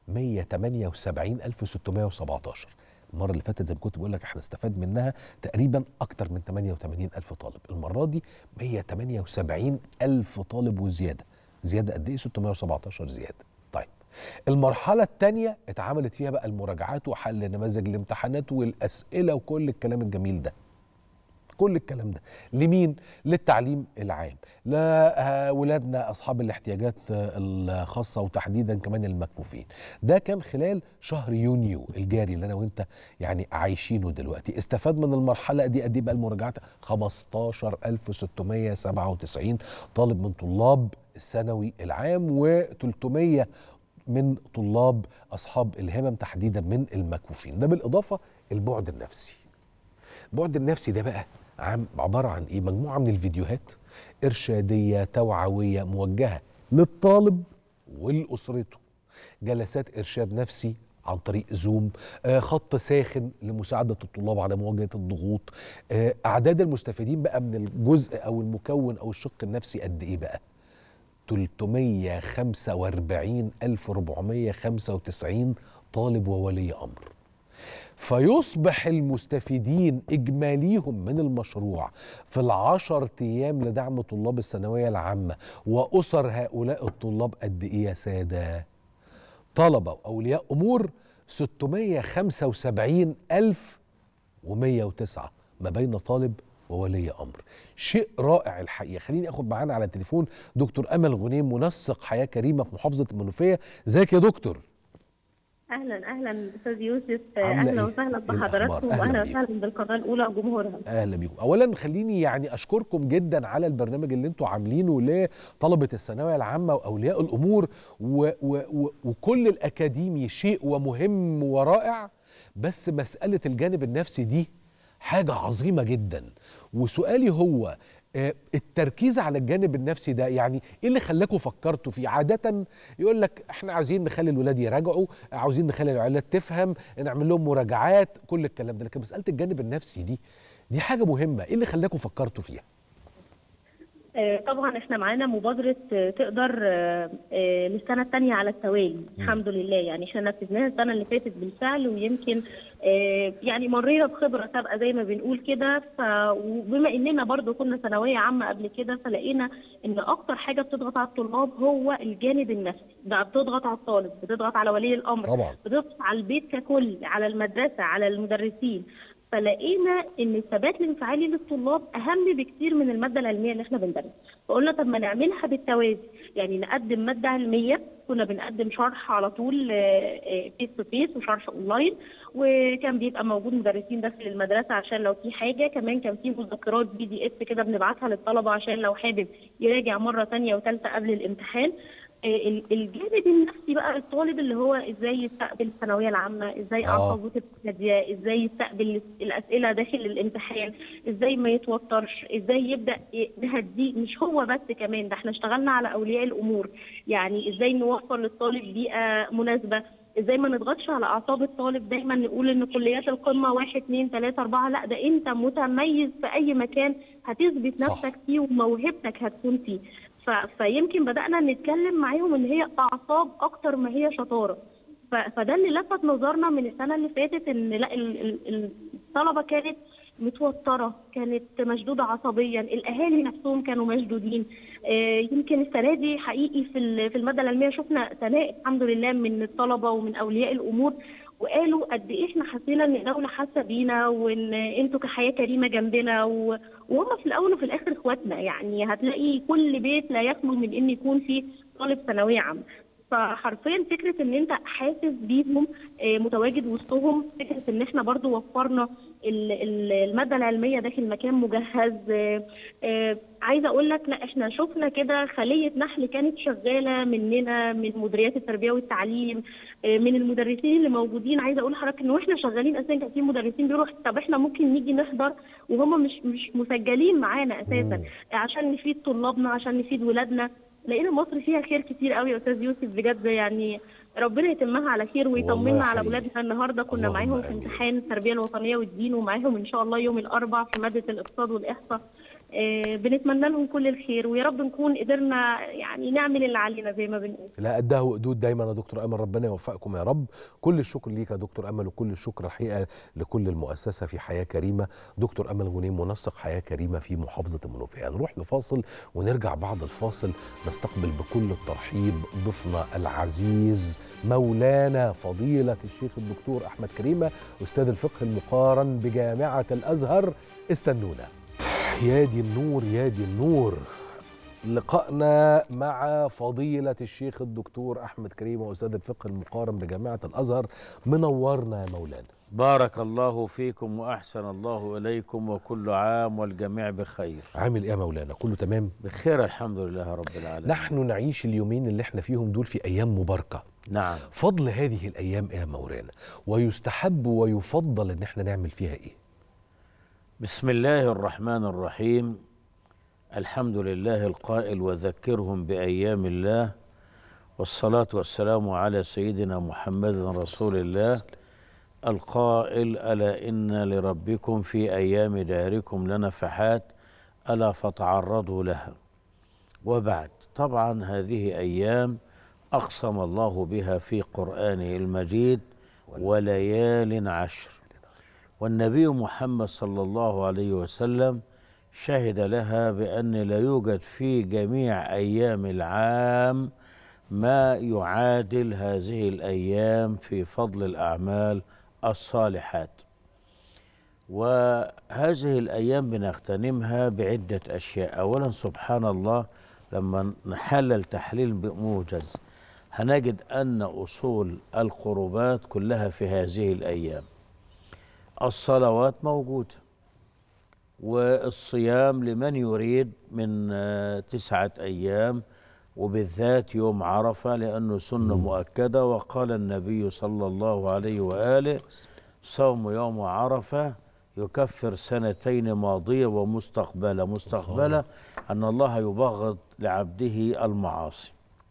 178617 المره اللي فاتت زي ما كنت بقول لك احنا استفاد منها تقريبا اكتر من 88000 طالب المره دي 177000 طالب وزياده زياده قد ايه 617 زياده طيب المرحلة الثانية اتعملت فيها بقى المراجعات وحل نماذج الامتحانات والأسئلة وكل الكلام الجميل ده كل الكلام ده لمين للتعليم العام لولادنا اصحاب الاحتياجات الخاصه وتحديدا كمان المكفوفين ده كان خلال شهر يونيو الجاري اللي انا وانت يعني عايشينه دلوقتي استفاد من المرحله دي قد ايه بقى المراجعات 15697 طالب من طلاب الثانوي العام و300 من طلاب اصحاب الهمم تحديدا من المكفوفين ده بالاضافه البعد النفسي البعد النفسي ده بقى عم عباره عن ايه مجموعه من الفيديوهات ارشاديه توعويه موجهه للطالب ولاسرته جلسات ارشاد نفسي عن طريق زوم آه خط ساخن لمساعده الطلاب على مواجهه الضغوط آه اعداد المستفيدين بقى من الجزء او المكون او الشق النفسي قد ايه بقى 345495 طالب وولي امر فيصبح المستفيدين إجماليهم من المشروع في العشر أيام لدعم طلاب الثانوية العامة وأسر هؤلاء الطلاب قد إيه يا سادة طلبة وأولياء أمور 675 ألف و109 ما بين طالب وولي امر شيء رائع الحقيقه خليني اخد معانا على التليفون دكتور امل غنيم منسق حياه كريمه في محافظه المنوفيه ازيك يا دكتور اهلا اهلا استاذ يوسف عاملة اهلا إيه؟ وسهلا إيه الأخبار؟ بحضراتكم أهلا واهلا بيكم. وسهلا بالقناه الاولى وجمهورها اهلا بيكم اولا خليني يعني اشكركم جدا على البرنامج اللي انتم عاملينه لطلبه الثانويه العامه واولياء الامور و و و وكل الاكاديمي شيء ومهم ورائع بس مساله الجانب النفسي دي حاجه عظيمه جدا وسؤالي هو آه، التركيز على الجانب النفسي ده يعني ايه اللي خلاكم فكرتوا فيه عاده يقول لك احنا عايزين نخلي الولاد يراجعوا عاوزين نخلي العيالات تفهم نعمل لهم مراجعات كل الكلام ده لكن مساله الجانب النفسي دي دي حاجه مهمه ايه اللي خلاكم فكرتوا فيها آه، طبعا احنا معانا مبادره آه، تقدر آه، آه، للسنه الثانيه على التوالي الحمد لله يعني احنا نفذناها السنه اللي فاتت بالفعل ويمكن آه، يعني مرينا بخبره سابقه زي ما بنقول كده ف وبما اننا برضو كنا ثانويه عامه قبل كده فلقينا ان اكتر حاجه بتضغط على الطلاب هو الجانب النفسي بقى بتضغط على الطالب بتضغط على ولي الامر طبعا بتضغط على البيت ككل على المدرسه على المدرسين فلقينا ان الثبات الانفعالي للطلاب اهم بكتير من الماده العلميه اللي احنا بندرسها فقلنا طب ما نعملها بالتوازي يعني نقدم ماده علميه كنا بنقدم شرح على طول فيس تو فيس وشرح اونلاين وكان بيبقى موجود مدرسين داخل المدرسه عشان لو في حاجه كمان كان في مذكرات بي دي اف كده بنبعتها للطلبه عشان لو حابب يراجع مره ثانيه وثالثه قبل الامتحان آه، ال- الجانب النفسي بقى للطالب اللي هو ازاي يستقبل الثانويه العامه ازاي آه. اعصابه تبقى هاديه ازاي يستقبل الاسئله داخل الامتحان ازاي ما يتوترش ازاي يبدا ي- نهديه مش هو بس كمان ده احنا اشتغلنا على اولياء الامور يعني ازاي نوفر للطالب بيئه مناسبه ازاي ما نضغطش على اعصاب الطالب دايما نقول ان كليات القمه واحد اتنين تلاته اربعه لا ده انت متميز في اي مكان هتثبت صح. نفسك فيه وموهبتك هتكون فيه ف... فيمكن بدانا نتكلم معاهم ان هي اعصاب اكتر ما هي شطاره ف... فده اللي لفت نظرنا من السنه اللي فاتت ان لا ال... ال... ال- الطلبه كانت متوتره كانت مشدوده عصبيا الاهالي نفسهم كانوا مشدودين آه، يمكن السنه دي حقيقي في ال- في الماده العلميه شفنا ثناء الحمد لله من الطلبه ومن اولياء الامور وقالوا قد ايه احنا حسينا ان الدوله حاسه بينا وان انتوا كحياه كريمه جنبنا و- وهم في الاول وفي الاخر اخواتنا يعني هتلاقي كل بيت لا يخلو من ان يكون فيه طالب ثانويه عامه فحرفيا فكره ان انت حاسس بيهم آه، متواجد وسطهم فكره ان احنا برضو وفرنا ال- ال- الماده العلميه داخل مكان مجهز آه، آه، عايزه اقول لك لا احنا شفنا كده خليه نحل كانت شغاله مننا من مديريات التربيه والتعليم آه، من المدرسين اللي موجودين عايزه اقول لحضرتك ان واحنا شغالين اساسا كان في مدرسين بيروح طب احنا ممكن نيجي نحضر وهم مش مش مسجلين معانا اساسا عشان نفيد طلابنا عشان نفيد ولادنا لقينا مصر فيها خير كتير قوي يا استاذ يوسف بجد يعني ربنا يتمها على خير ويطمنا على حقيقي. اولادنا النهارده كنا اللهم معاهم في آمين. امتحان التربيه الوطنيه والدين ومعاهم ان شاء الله يوم الاربعاء في ماده الاقتصاد والاحصاء آه، بنتمنى لهم كل الخير ويا رب نكون قدرنا يعني نعمل اللي علينا زي ما بنقول لا قدها وقدود دايما يا دكتور امل ربنا يوفقكم يا رب كل الشكر ليك يا دكتور امل وكل الشكر الحقيقه لكل المؤسسه في حياه كريمه دكتور امل غنيم منسق حياه كريمه في محافظه المنوفيه هنروح لفاصل ونرجع بعد الفاصل نستقبل بكل الترحيب ضيفنا العزيز مولانا فضيله الشيخ الدكتور احمد كريمه استاذ الفقه المقارن بجامعه الازهر استنونا يا دي النور يا دي النور لقائنا مع فضيلة الشيخ الدكتور أحمد كريم وأستاذ الفقه المقارن بجامعة الأزهر منورنا يا مولانا بارك الله فيكم وأحسن الله إليكم وكل عام والجميع بخير عامل إيه يا مولانا كله تمام بخير الحمد لله رب العالمين نحن نعيش اليومين اللي احنا فيهم دول في أيام مباركة نعم فضل هذه الأيام إيه يا مولانا ويستحب ويفضل إن احنا نعمل فيها إيه بسم الله الرحمن الرحيم الحمد لله القائل وذكرهم بأيام الله والصلاة والسلام على سيدنا محمد رسول الله القائل ألا إن لربكم في أيام داركم لنفحات ألا فتعرضوا لها وبعد طبعا هذه أيام أقسم الله بها في قرآنه المجيد وليال عشر والنبي محمد صلى الله عليه وسلم شهد لها بأن لا يوجد في جميع أيام العام ما يعادل هذه الأيام في فضل الأعمال الصالحات وهذه الأيام بنغتنمها بعدة أشياء أولا سبحان الله لما نحلل تحليل موجز هنجد أن أصول القربات كلها في هذه الأيام الصلوات موجودة والصيام لمن يريد من آه، تسعة أيام وبالذات يوم عرفة لأنه سنة مؤكدة وقال النبي صلى الله عليه وآله صوم يوم عرفة يكفر سنتين ماضية ومستقبلة مستقبلة أن الله يبغض لعبده المعاصي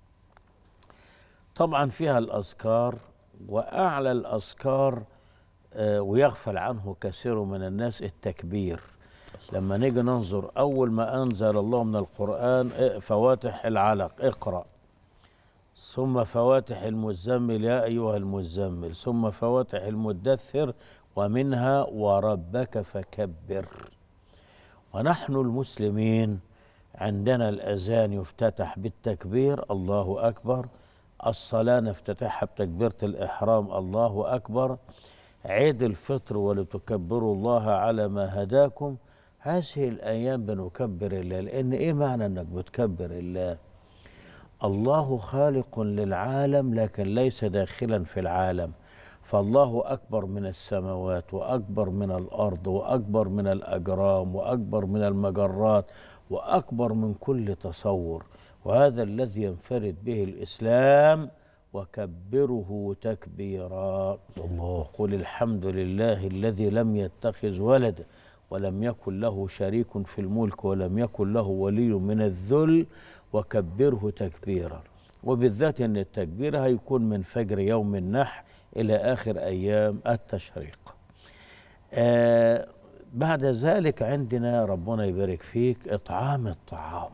طبعا فيها الأذكار وأعلى الأذكار آه، ويغفل عنه كثير من الناس التكبير لما نيجي ننظر أول ما أنزل الله من القرآن إيه، فواتح العلق اقرأ ثم فواتح المزمل يا أيها المزمل ثم فواتح المدثر ومنها وربك فكبر ونحن المسلمين عندنا الأذان يفتتح بالتكبير الله أكبر الصلاة نفتتحها بتكبيرة الإحرام الله أكبر عيد الفطر ولتكبروا الله على ما هداكم هذه الأيام بنكبر الله لأن إيه معنى أنك بتكبر الله الله خالق للعالم لكن ليس داخلا في العالم فالله أكبر من السماوات وأكبر من الأرض وأكبر من الأجرام وأكبر من المجرات وأكبر من كل تصور وهذا الذي ينفرد به الإسلام وكبره تكبيرا الله قل الحمد لله الذي لم يتخذ ولدا ولم يكن له شريك في الملك ولم يكن له ولي من الذل وكبره تكبيرا وبالذات ان التكبير هيكون من فجر يوم النحر الى اخر ايام التشريق آه بعد ذلك عندنا ربنا يبارك فيك اطعام الطعام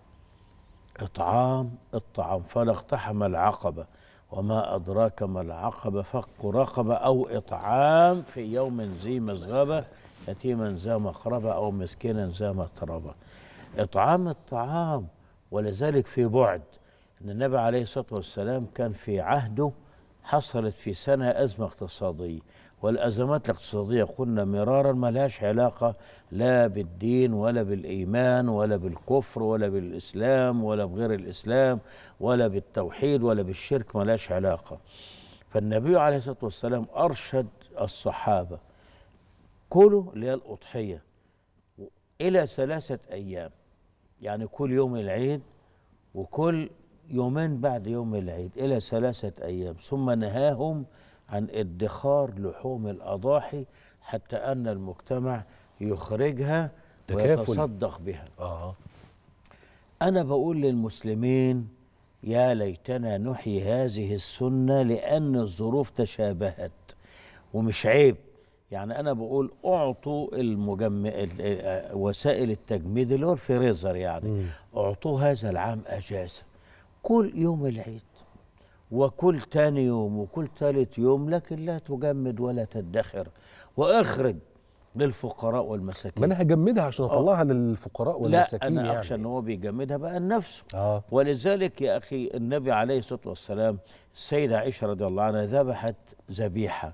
اطعام الطعام فلا اقتحم العقبه وما ادراك ما العقبه فك رقبه او اطعام في يوم ذي مسغبه يتيما ذا مقربه او مسكينا ذا متربه اطعام الطعام ولذلك في بعد ان النبي عليه الصلاه والسلام كان في عهده حصلت في سنه ازمه اقتصاديه والأزمات الاقتصادية قلنا مرارا ما لهاش علاقة لا بالدين ولا بالإيمان ولا بالكفر ولا بالإسلام ولا بغير الإسلام ولا بالتوحيد ولا بالشرك ما لهاش علاقة فالنبي عليه الصلاة والسلام أرشد الصحابة كلوا اللي هي الأضحية إلى ثلاثة أيام يعني كل يوم العيد وكل يومين بعد يوم العيد إلى ثلاثة أيام ثم نهاهم عن ادخار لحوم الأضاحي حتى أن المجتمع يخرجها تكافل. ويتصدق بها آه. أنا بقول للمسلمين يا ليتنا نحيي هذه السنة لأن الظروف تشابهت ومش عيب يعني أنا بقول أعطوا المجم... ال- ال- وسائل التجميد اللي هو الفريزر يعني أعطوه هذا العام أجازة كل يوم العيد وكل تاني يوم وكل ثالث يوم لكن لا تجمد ولا تدخر واخرج للفقراء والمساكين ما انا هجمدها عشان اطلعها للفقراء والمساكين لا انا يعني اخشى ان هو بيجمدها بقى لنفسه آه. ولذلك يا اخي النبي عليه الصلاه والسلام السيده عائشه رضي الله عنها ذبحت ذبيحه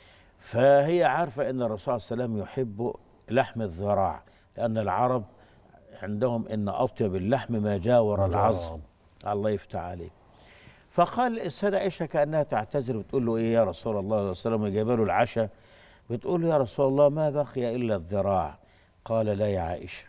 فهي عارفه ان الرسول صلى الله عليه وسلم يحب لحم الذراع لان العرب عندهم ان اطيب اللحم ما جاور ما العظم الله يفتح عليك فقال السيده عائشه كانها تعتذر بتقول له ايه يا رسول الله صلى الله عليه وسلم جايبه له العشاء بتقول له يا رسول الله ما بقي الا الذراع قال لا يا عائشه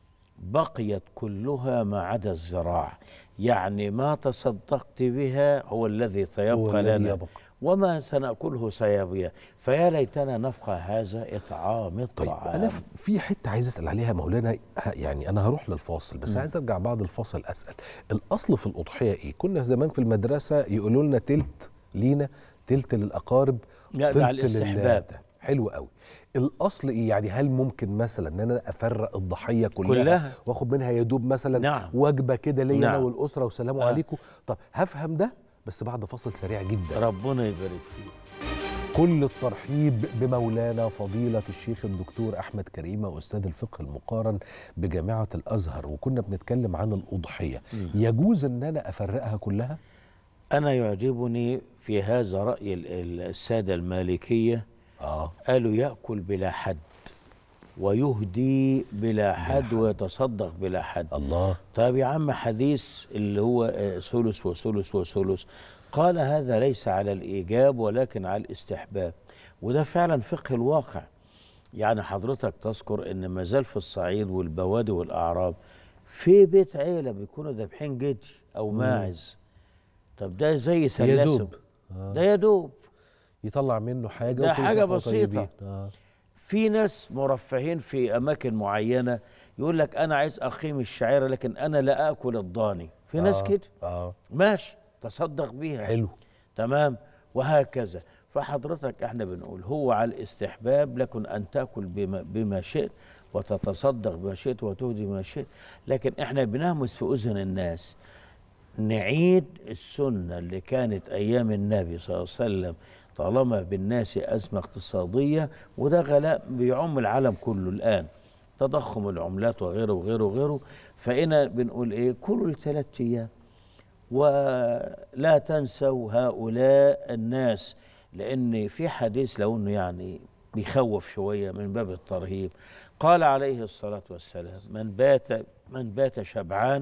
بقيت كلها ما عدا الذراع يعني ما تصدقت بها هو الذي هو سيبقى الذي لنا يبقى. وما سنأكله سيبقى فيا ليتنا نفقه هذا إطعام الطعام انا ف- في حته عايز اسال عليها مولانا ه- يعني انا هروح للفاصل بس مم. عايز ارجع بعد الفاصل اسال الاصل في الاضحيه ايه كنا زمان في المدرسه يقولوا لنا تلت لينا تلت للاقارب لا، ده تلت على الاستحباب. لل- حلو قوي الاصل ايه يعني هل ممكن مثلا ان انا افرق الضحيه كلها, كلها. واخد منها يا دوب مثلا نعم. وجبه كده ليا انا نعم. والاسره والسلام آه. عليكم طب هفهم ده بس بعد فاصل سريع جدا ربنا يبارك فيك كل الترحيب بمولانا فضيلة الشيخ الدكتور أحمد كريمة أستاذ الفقه المقارن بجامعة الأزهر وكنا بنتكلم عن الأضحية مم. يجوز أن أنا أفرقها كلها؟ أنا يعجبني في هذا رأي ال- ال- السادة المالكية آه. قالوا يأكل بلا حد ويهدي بلا حد ويتصدق بلا حد الله طيب يا عم حديث اللي هو آه، ثلث وثلث وثلث قال هذا ليس على الإيجاب ولكن على الاستحباب وده فعلا فقه الواقع يعني حضرتك تذكر ان ما زال في الصعيد والبوادي والاعراب في بيت عيله بيكونوا ذابحين جدي او مم. ماعز طب ده زي يا سلاسل دوب آه. ده يا دوب يطلع منه حاجة ده وكل حاجة سنة وانتم بسيطة. طيبين. آه. في ناس مرفهين في اماكن معينه يقول لك انا عايز اقيم الشعيره لكن انا لا اكل الضاني في ناس آه. كده آه. ماشي تصدق بيها حلو تمام وهكذا فحضرتك احنا بنقول هو على الاستحباب لكن ان تاكل بما, بما شئت وتتصدق بما شئت وتهدي ما شئت لكن احنا بنهمس في اذن الناس نعيد السنه اللي كانت ايام النبي صلى الله عليه وسلم طالما بالناس ازمه اقتصاديه وده غلاء بيعم العالم كله الان تضخم العملات وغيره وغيره وغيره فإنا بنقول ايه كل ثلاث ايام ولا تنسوا هؤلاء الناس لان في حديث لو انه يعني بيخوف شويه من باب الترهيب قال عليه الصلاه والسلام من بات من بات شبعان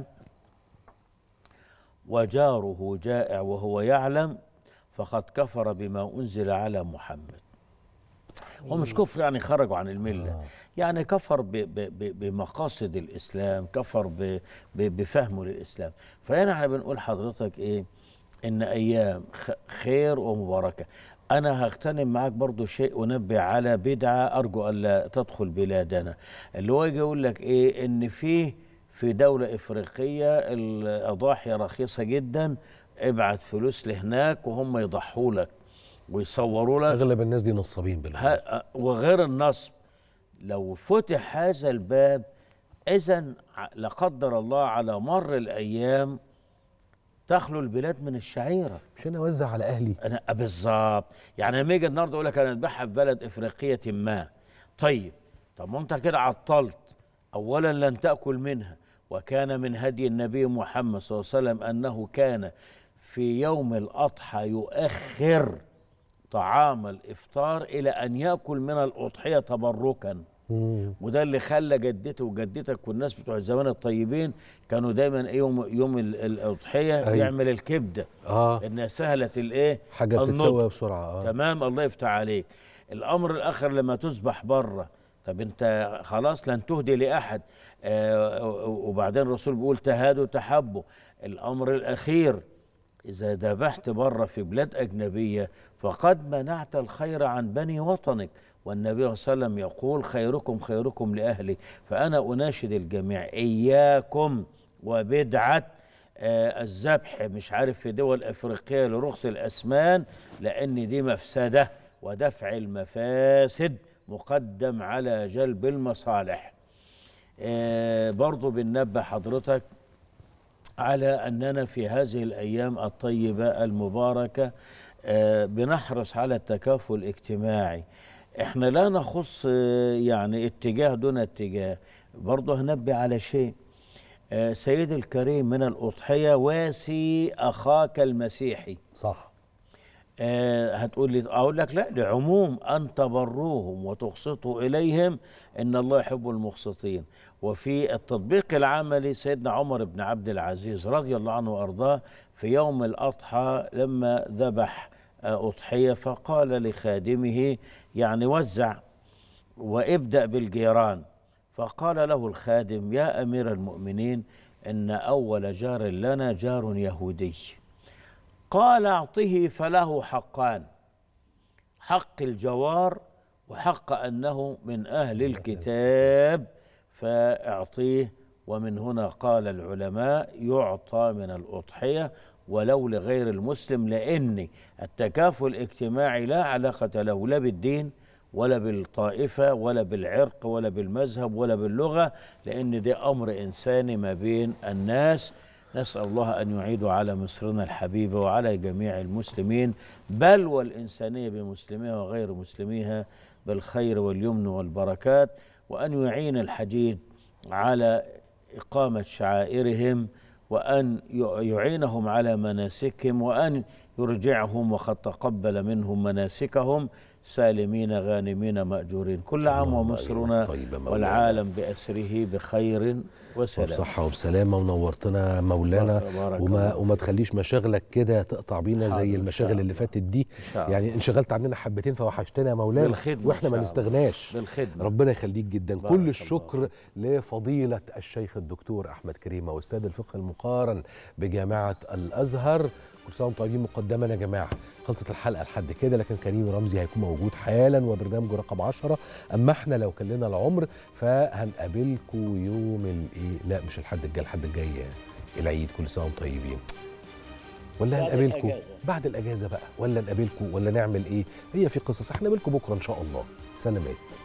وجاره جائع وهو يعلم فقد كفر بما انزل على محمد هو مش كفر يعني خرجوا عن المله يعني كفر ب ب ب بمقاصد الاسلام كفر ب ب بفهمه للاسلام فهنا احنا بنقول حضرتك ايه ان ايام خ- خير ومباركه انا هغتنم معاك برضو شيء انبه على بدعه ارجو الا تدخل بلادنا اللي هو يجي يقول لك ايه ان في في دوله افريقيه الاضاحي رخيصه جدا ابعت فلوس لهناك وهم يضحوا لك ويصوروا لك أغلب الناس دي نصابين بالله ها وغير النصب لو فتح هذا الباب اذا لا قدر الله على مر الايام تخلو البلاد من الشعيره مش انا اوزع على اهلي انا بالظبط يعني لما يجي النهارده يقول لك انا اذبحها في بلد افريقيه ما طيب طب ما انت كده عطلت اولا لن تاكل منها وكان من هدي النبي محمد صلى الله عليه وسلم انه كان في يوم الاضحى يؤخر طعام الافطار الى ان ياكل من الاضحيه تبركا وده اللي خلى جدتي وجدتك والناس بتوع زمان الطيبين كانوا دايما إيه يوم يوم ال- الاضحيه أيوة. يعمل الكبده اه انها سهلت الايه حاجه النضج. بتتسوى بسرعه اه تمام الله يفتح عليك الامر الاخر لما تذبح بره طب انت خلاص لن تهدي لاحد آه وبعدين الرسول بيقول تهادوا تحبوا الامر الاخير اذا ذبحت بره في بلاد اجنبيه فقد منعت الخير عن بني وطنك والنبي صلى الله عليه وسلم يقول خيركم خيركم لاهلي فانا اناشد الجميع اياكم وبدعه آه الذبح مش عارف في دول افريقيه لرخص الاسمان لان دي مفسده ودفع المفاسد مقدم على جلب المصالح آه برضو بننبه حضرتك على أننا في هذه الأيام الطيبة المباركة آه بنحرص على التكافل الاجتماعي احنا لا نخص آه يعني اتجاه دون اتجاه برضه هنبه على شيء آه سيدي الكريم من الأضحية واسي أخاك المسيحي صح آه هتقول لي اقول لك لا لعموم ان تبروهم وتقسطوا اليهم ان الله يحب المقسطين وفي التطبيق العملي سيدنا عمر بن عبد العزيز رضي الله عنه وارضاه في يوم الاضحى لما ذبح آه اضحيه فقال لخادمه يعني وزع وابدا بالجيران فقال له الخادم يا امير المؤمنين ان اول جار لنا جار يهودي قال اعطه فله حقان حق الجوار وحق انه من اهل الكتاب فاعطيه ومن هنا قال العلماء يعطى من الاضحيه ولو لغير المسلم لان التكافل الاجتماعي لا علاقه له لا بالدين ولا بالطائفه ولا بالعرق ولا بالمذهب ولا باللغه لان ده امر انساني ما بين الناس نسأل الله أن يعيد على مصرنا الحبيبة وعلى جميع المسلمين بل والإنسانية بمسلميها وغير مسلميها بالخير واليمن والبركات وأن يعين الحديد على إقامة شعائرهم وأن يعينهم على مناسكهم وأن يرجعهم وقد تقبل منهم مناسكهم سالمين غانمين مأجورين كل عام ومصرنا والعالم بأسره بخير وسلام وبصحة وبسلامة ونورتنا مولانا بارك- بارك وما الله. وما تخليش مشاغلك كده تقطع بينا حاضر زي إن شاء المشاغل اللي الله. فاتت دي شاء الله. يعني انشغلت عننا حبتين فوحشتنا يا مولانا بالخدمة واحنا إن ما شاء نستغناش بالخدمة. ربنا يخليك جدا بارك كل الله. الشكر لفضيلة الشيخ الدكتور أحمد كريمة أستاذ الفقه المقارن بجامعة الأزهر كل سنة وانتم طيبين مقدما يا جماعة خلصت الحلقة لحد كده لكن كريم رمزي هيكون موجود حالا وبرنامجه رقم 10 أما احنا لو كان لنا العمر فهنقابلكم يوم الايه لا مش الحد الجاي الحد الجاي العيد كل سنة وانتم طيبين ولا بعد هنقابلكم الأجازة. بعد الأجازة بقى ولا نقابلكم ولا نعمل ايه هي في قصص احنا نقابلكم بكرة إن شاء الله سلامات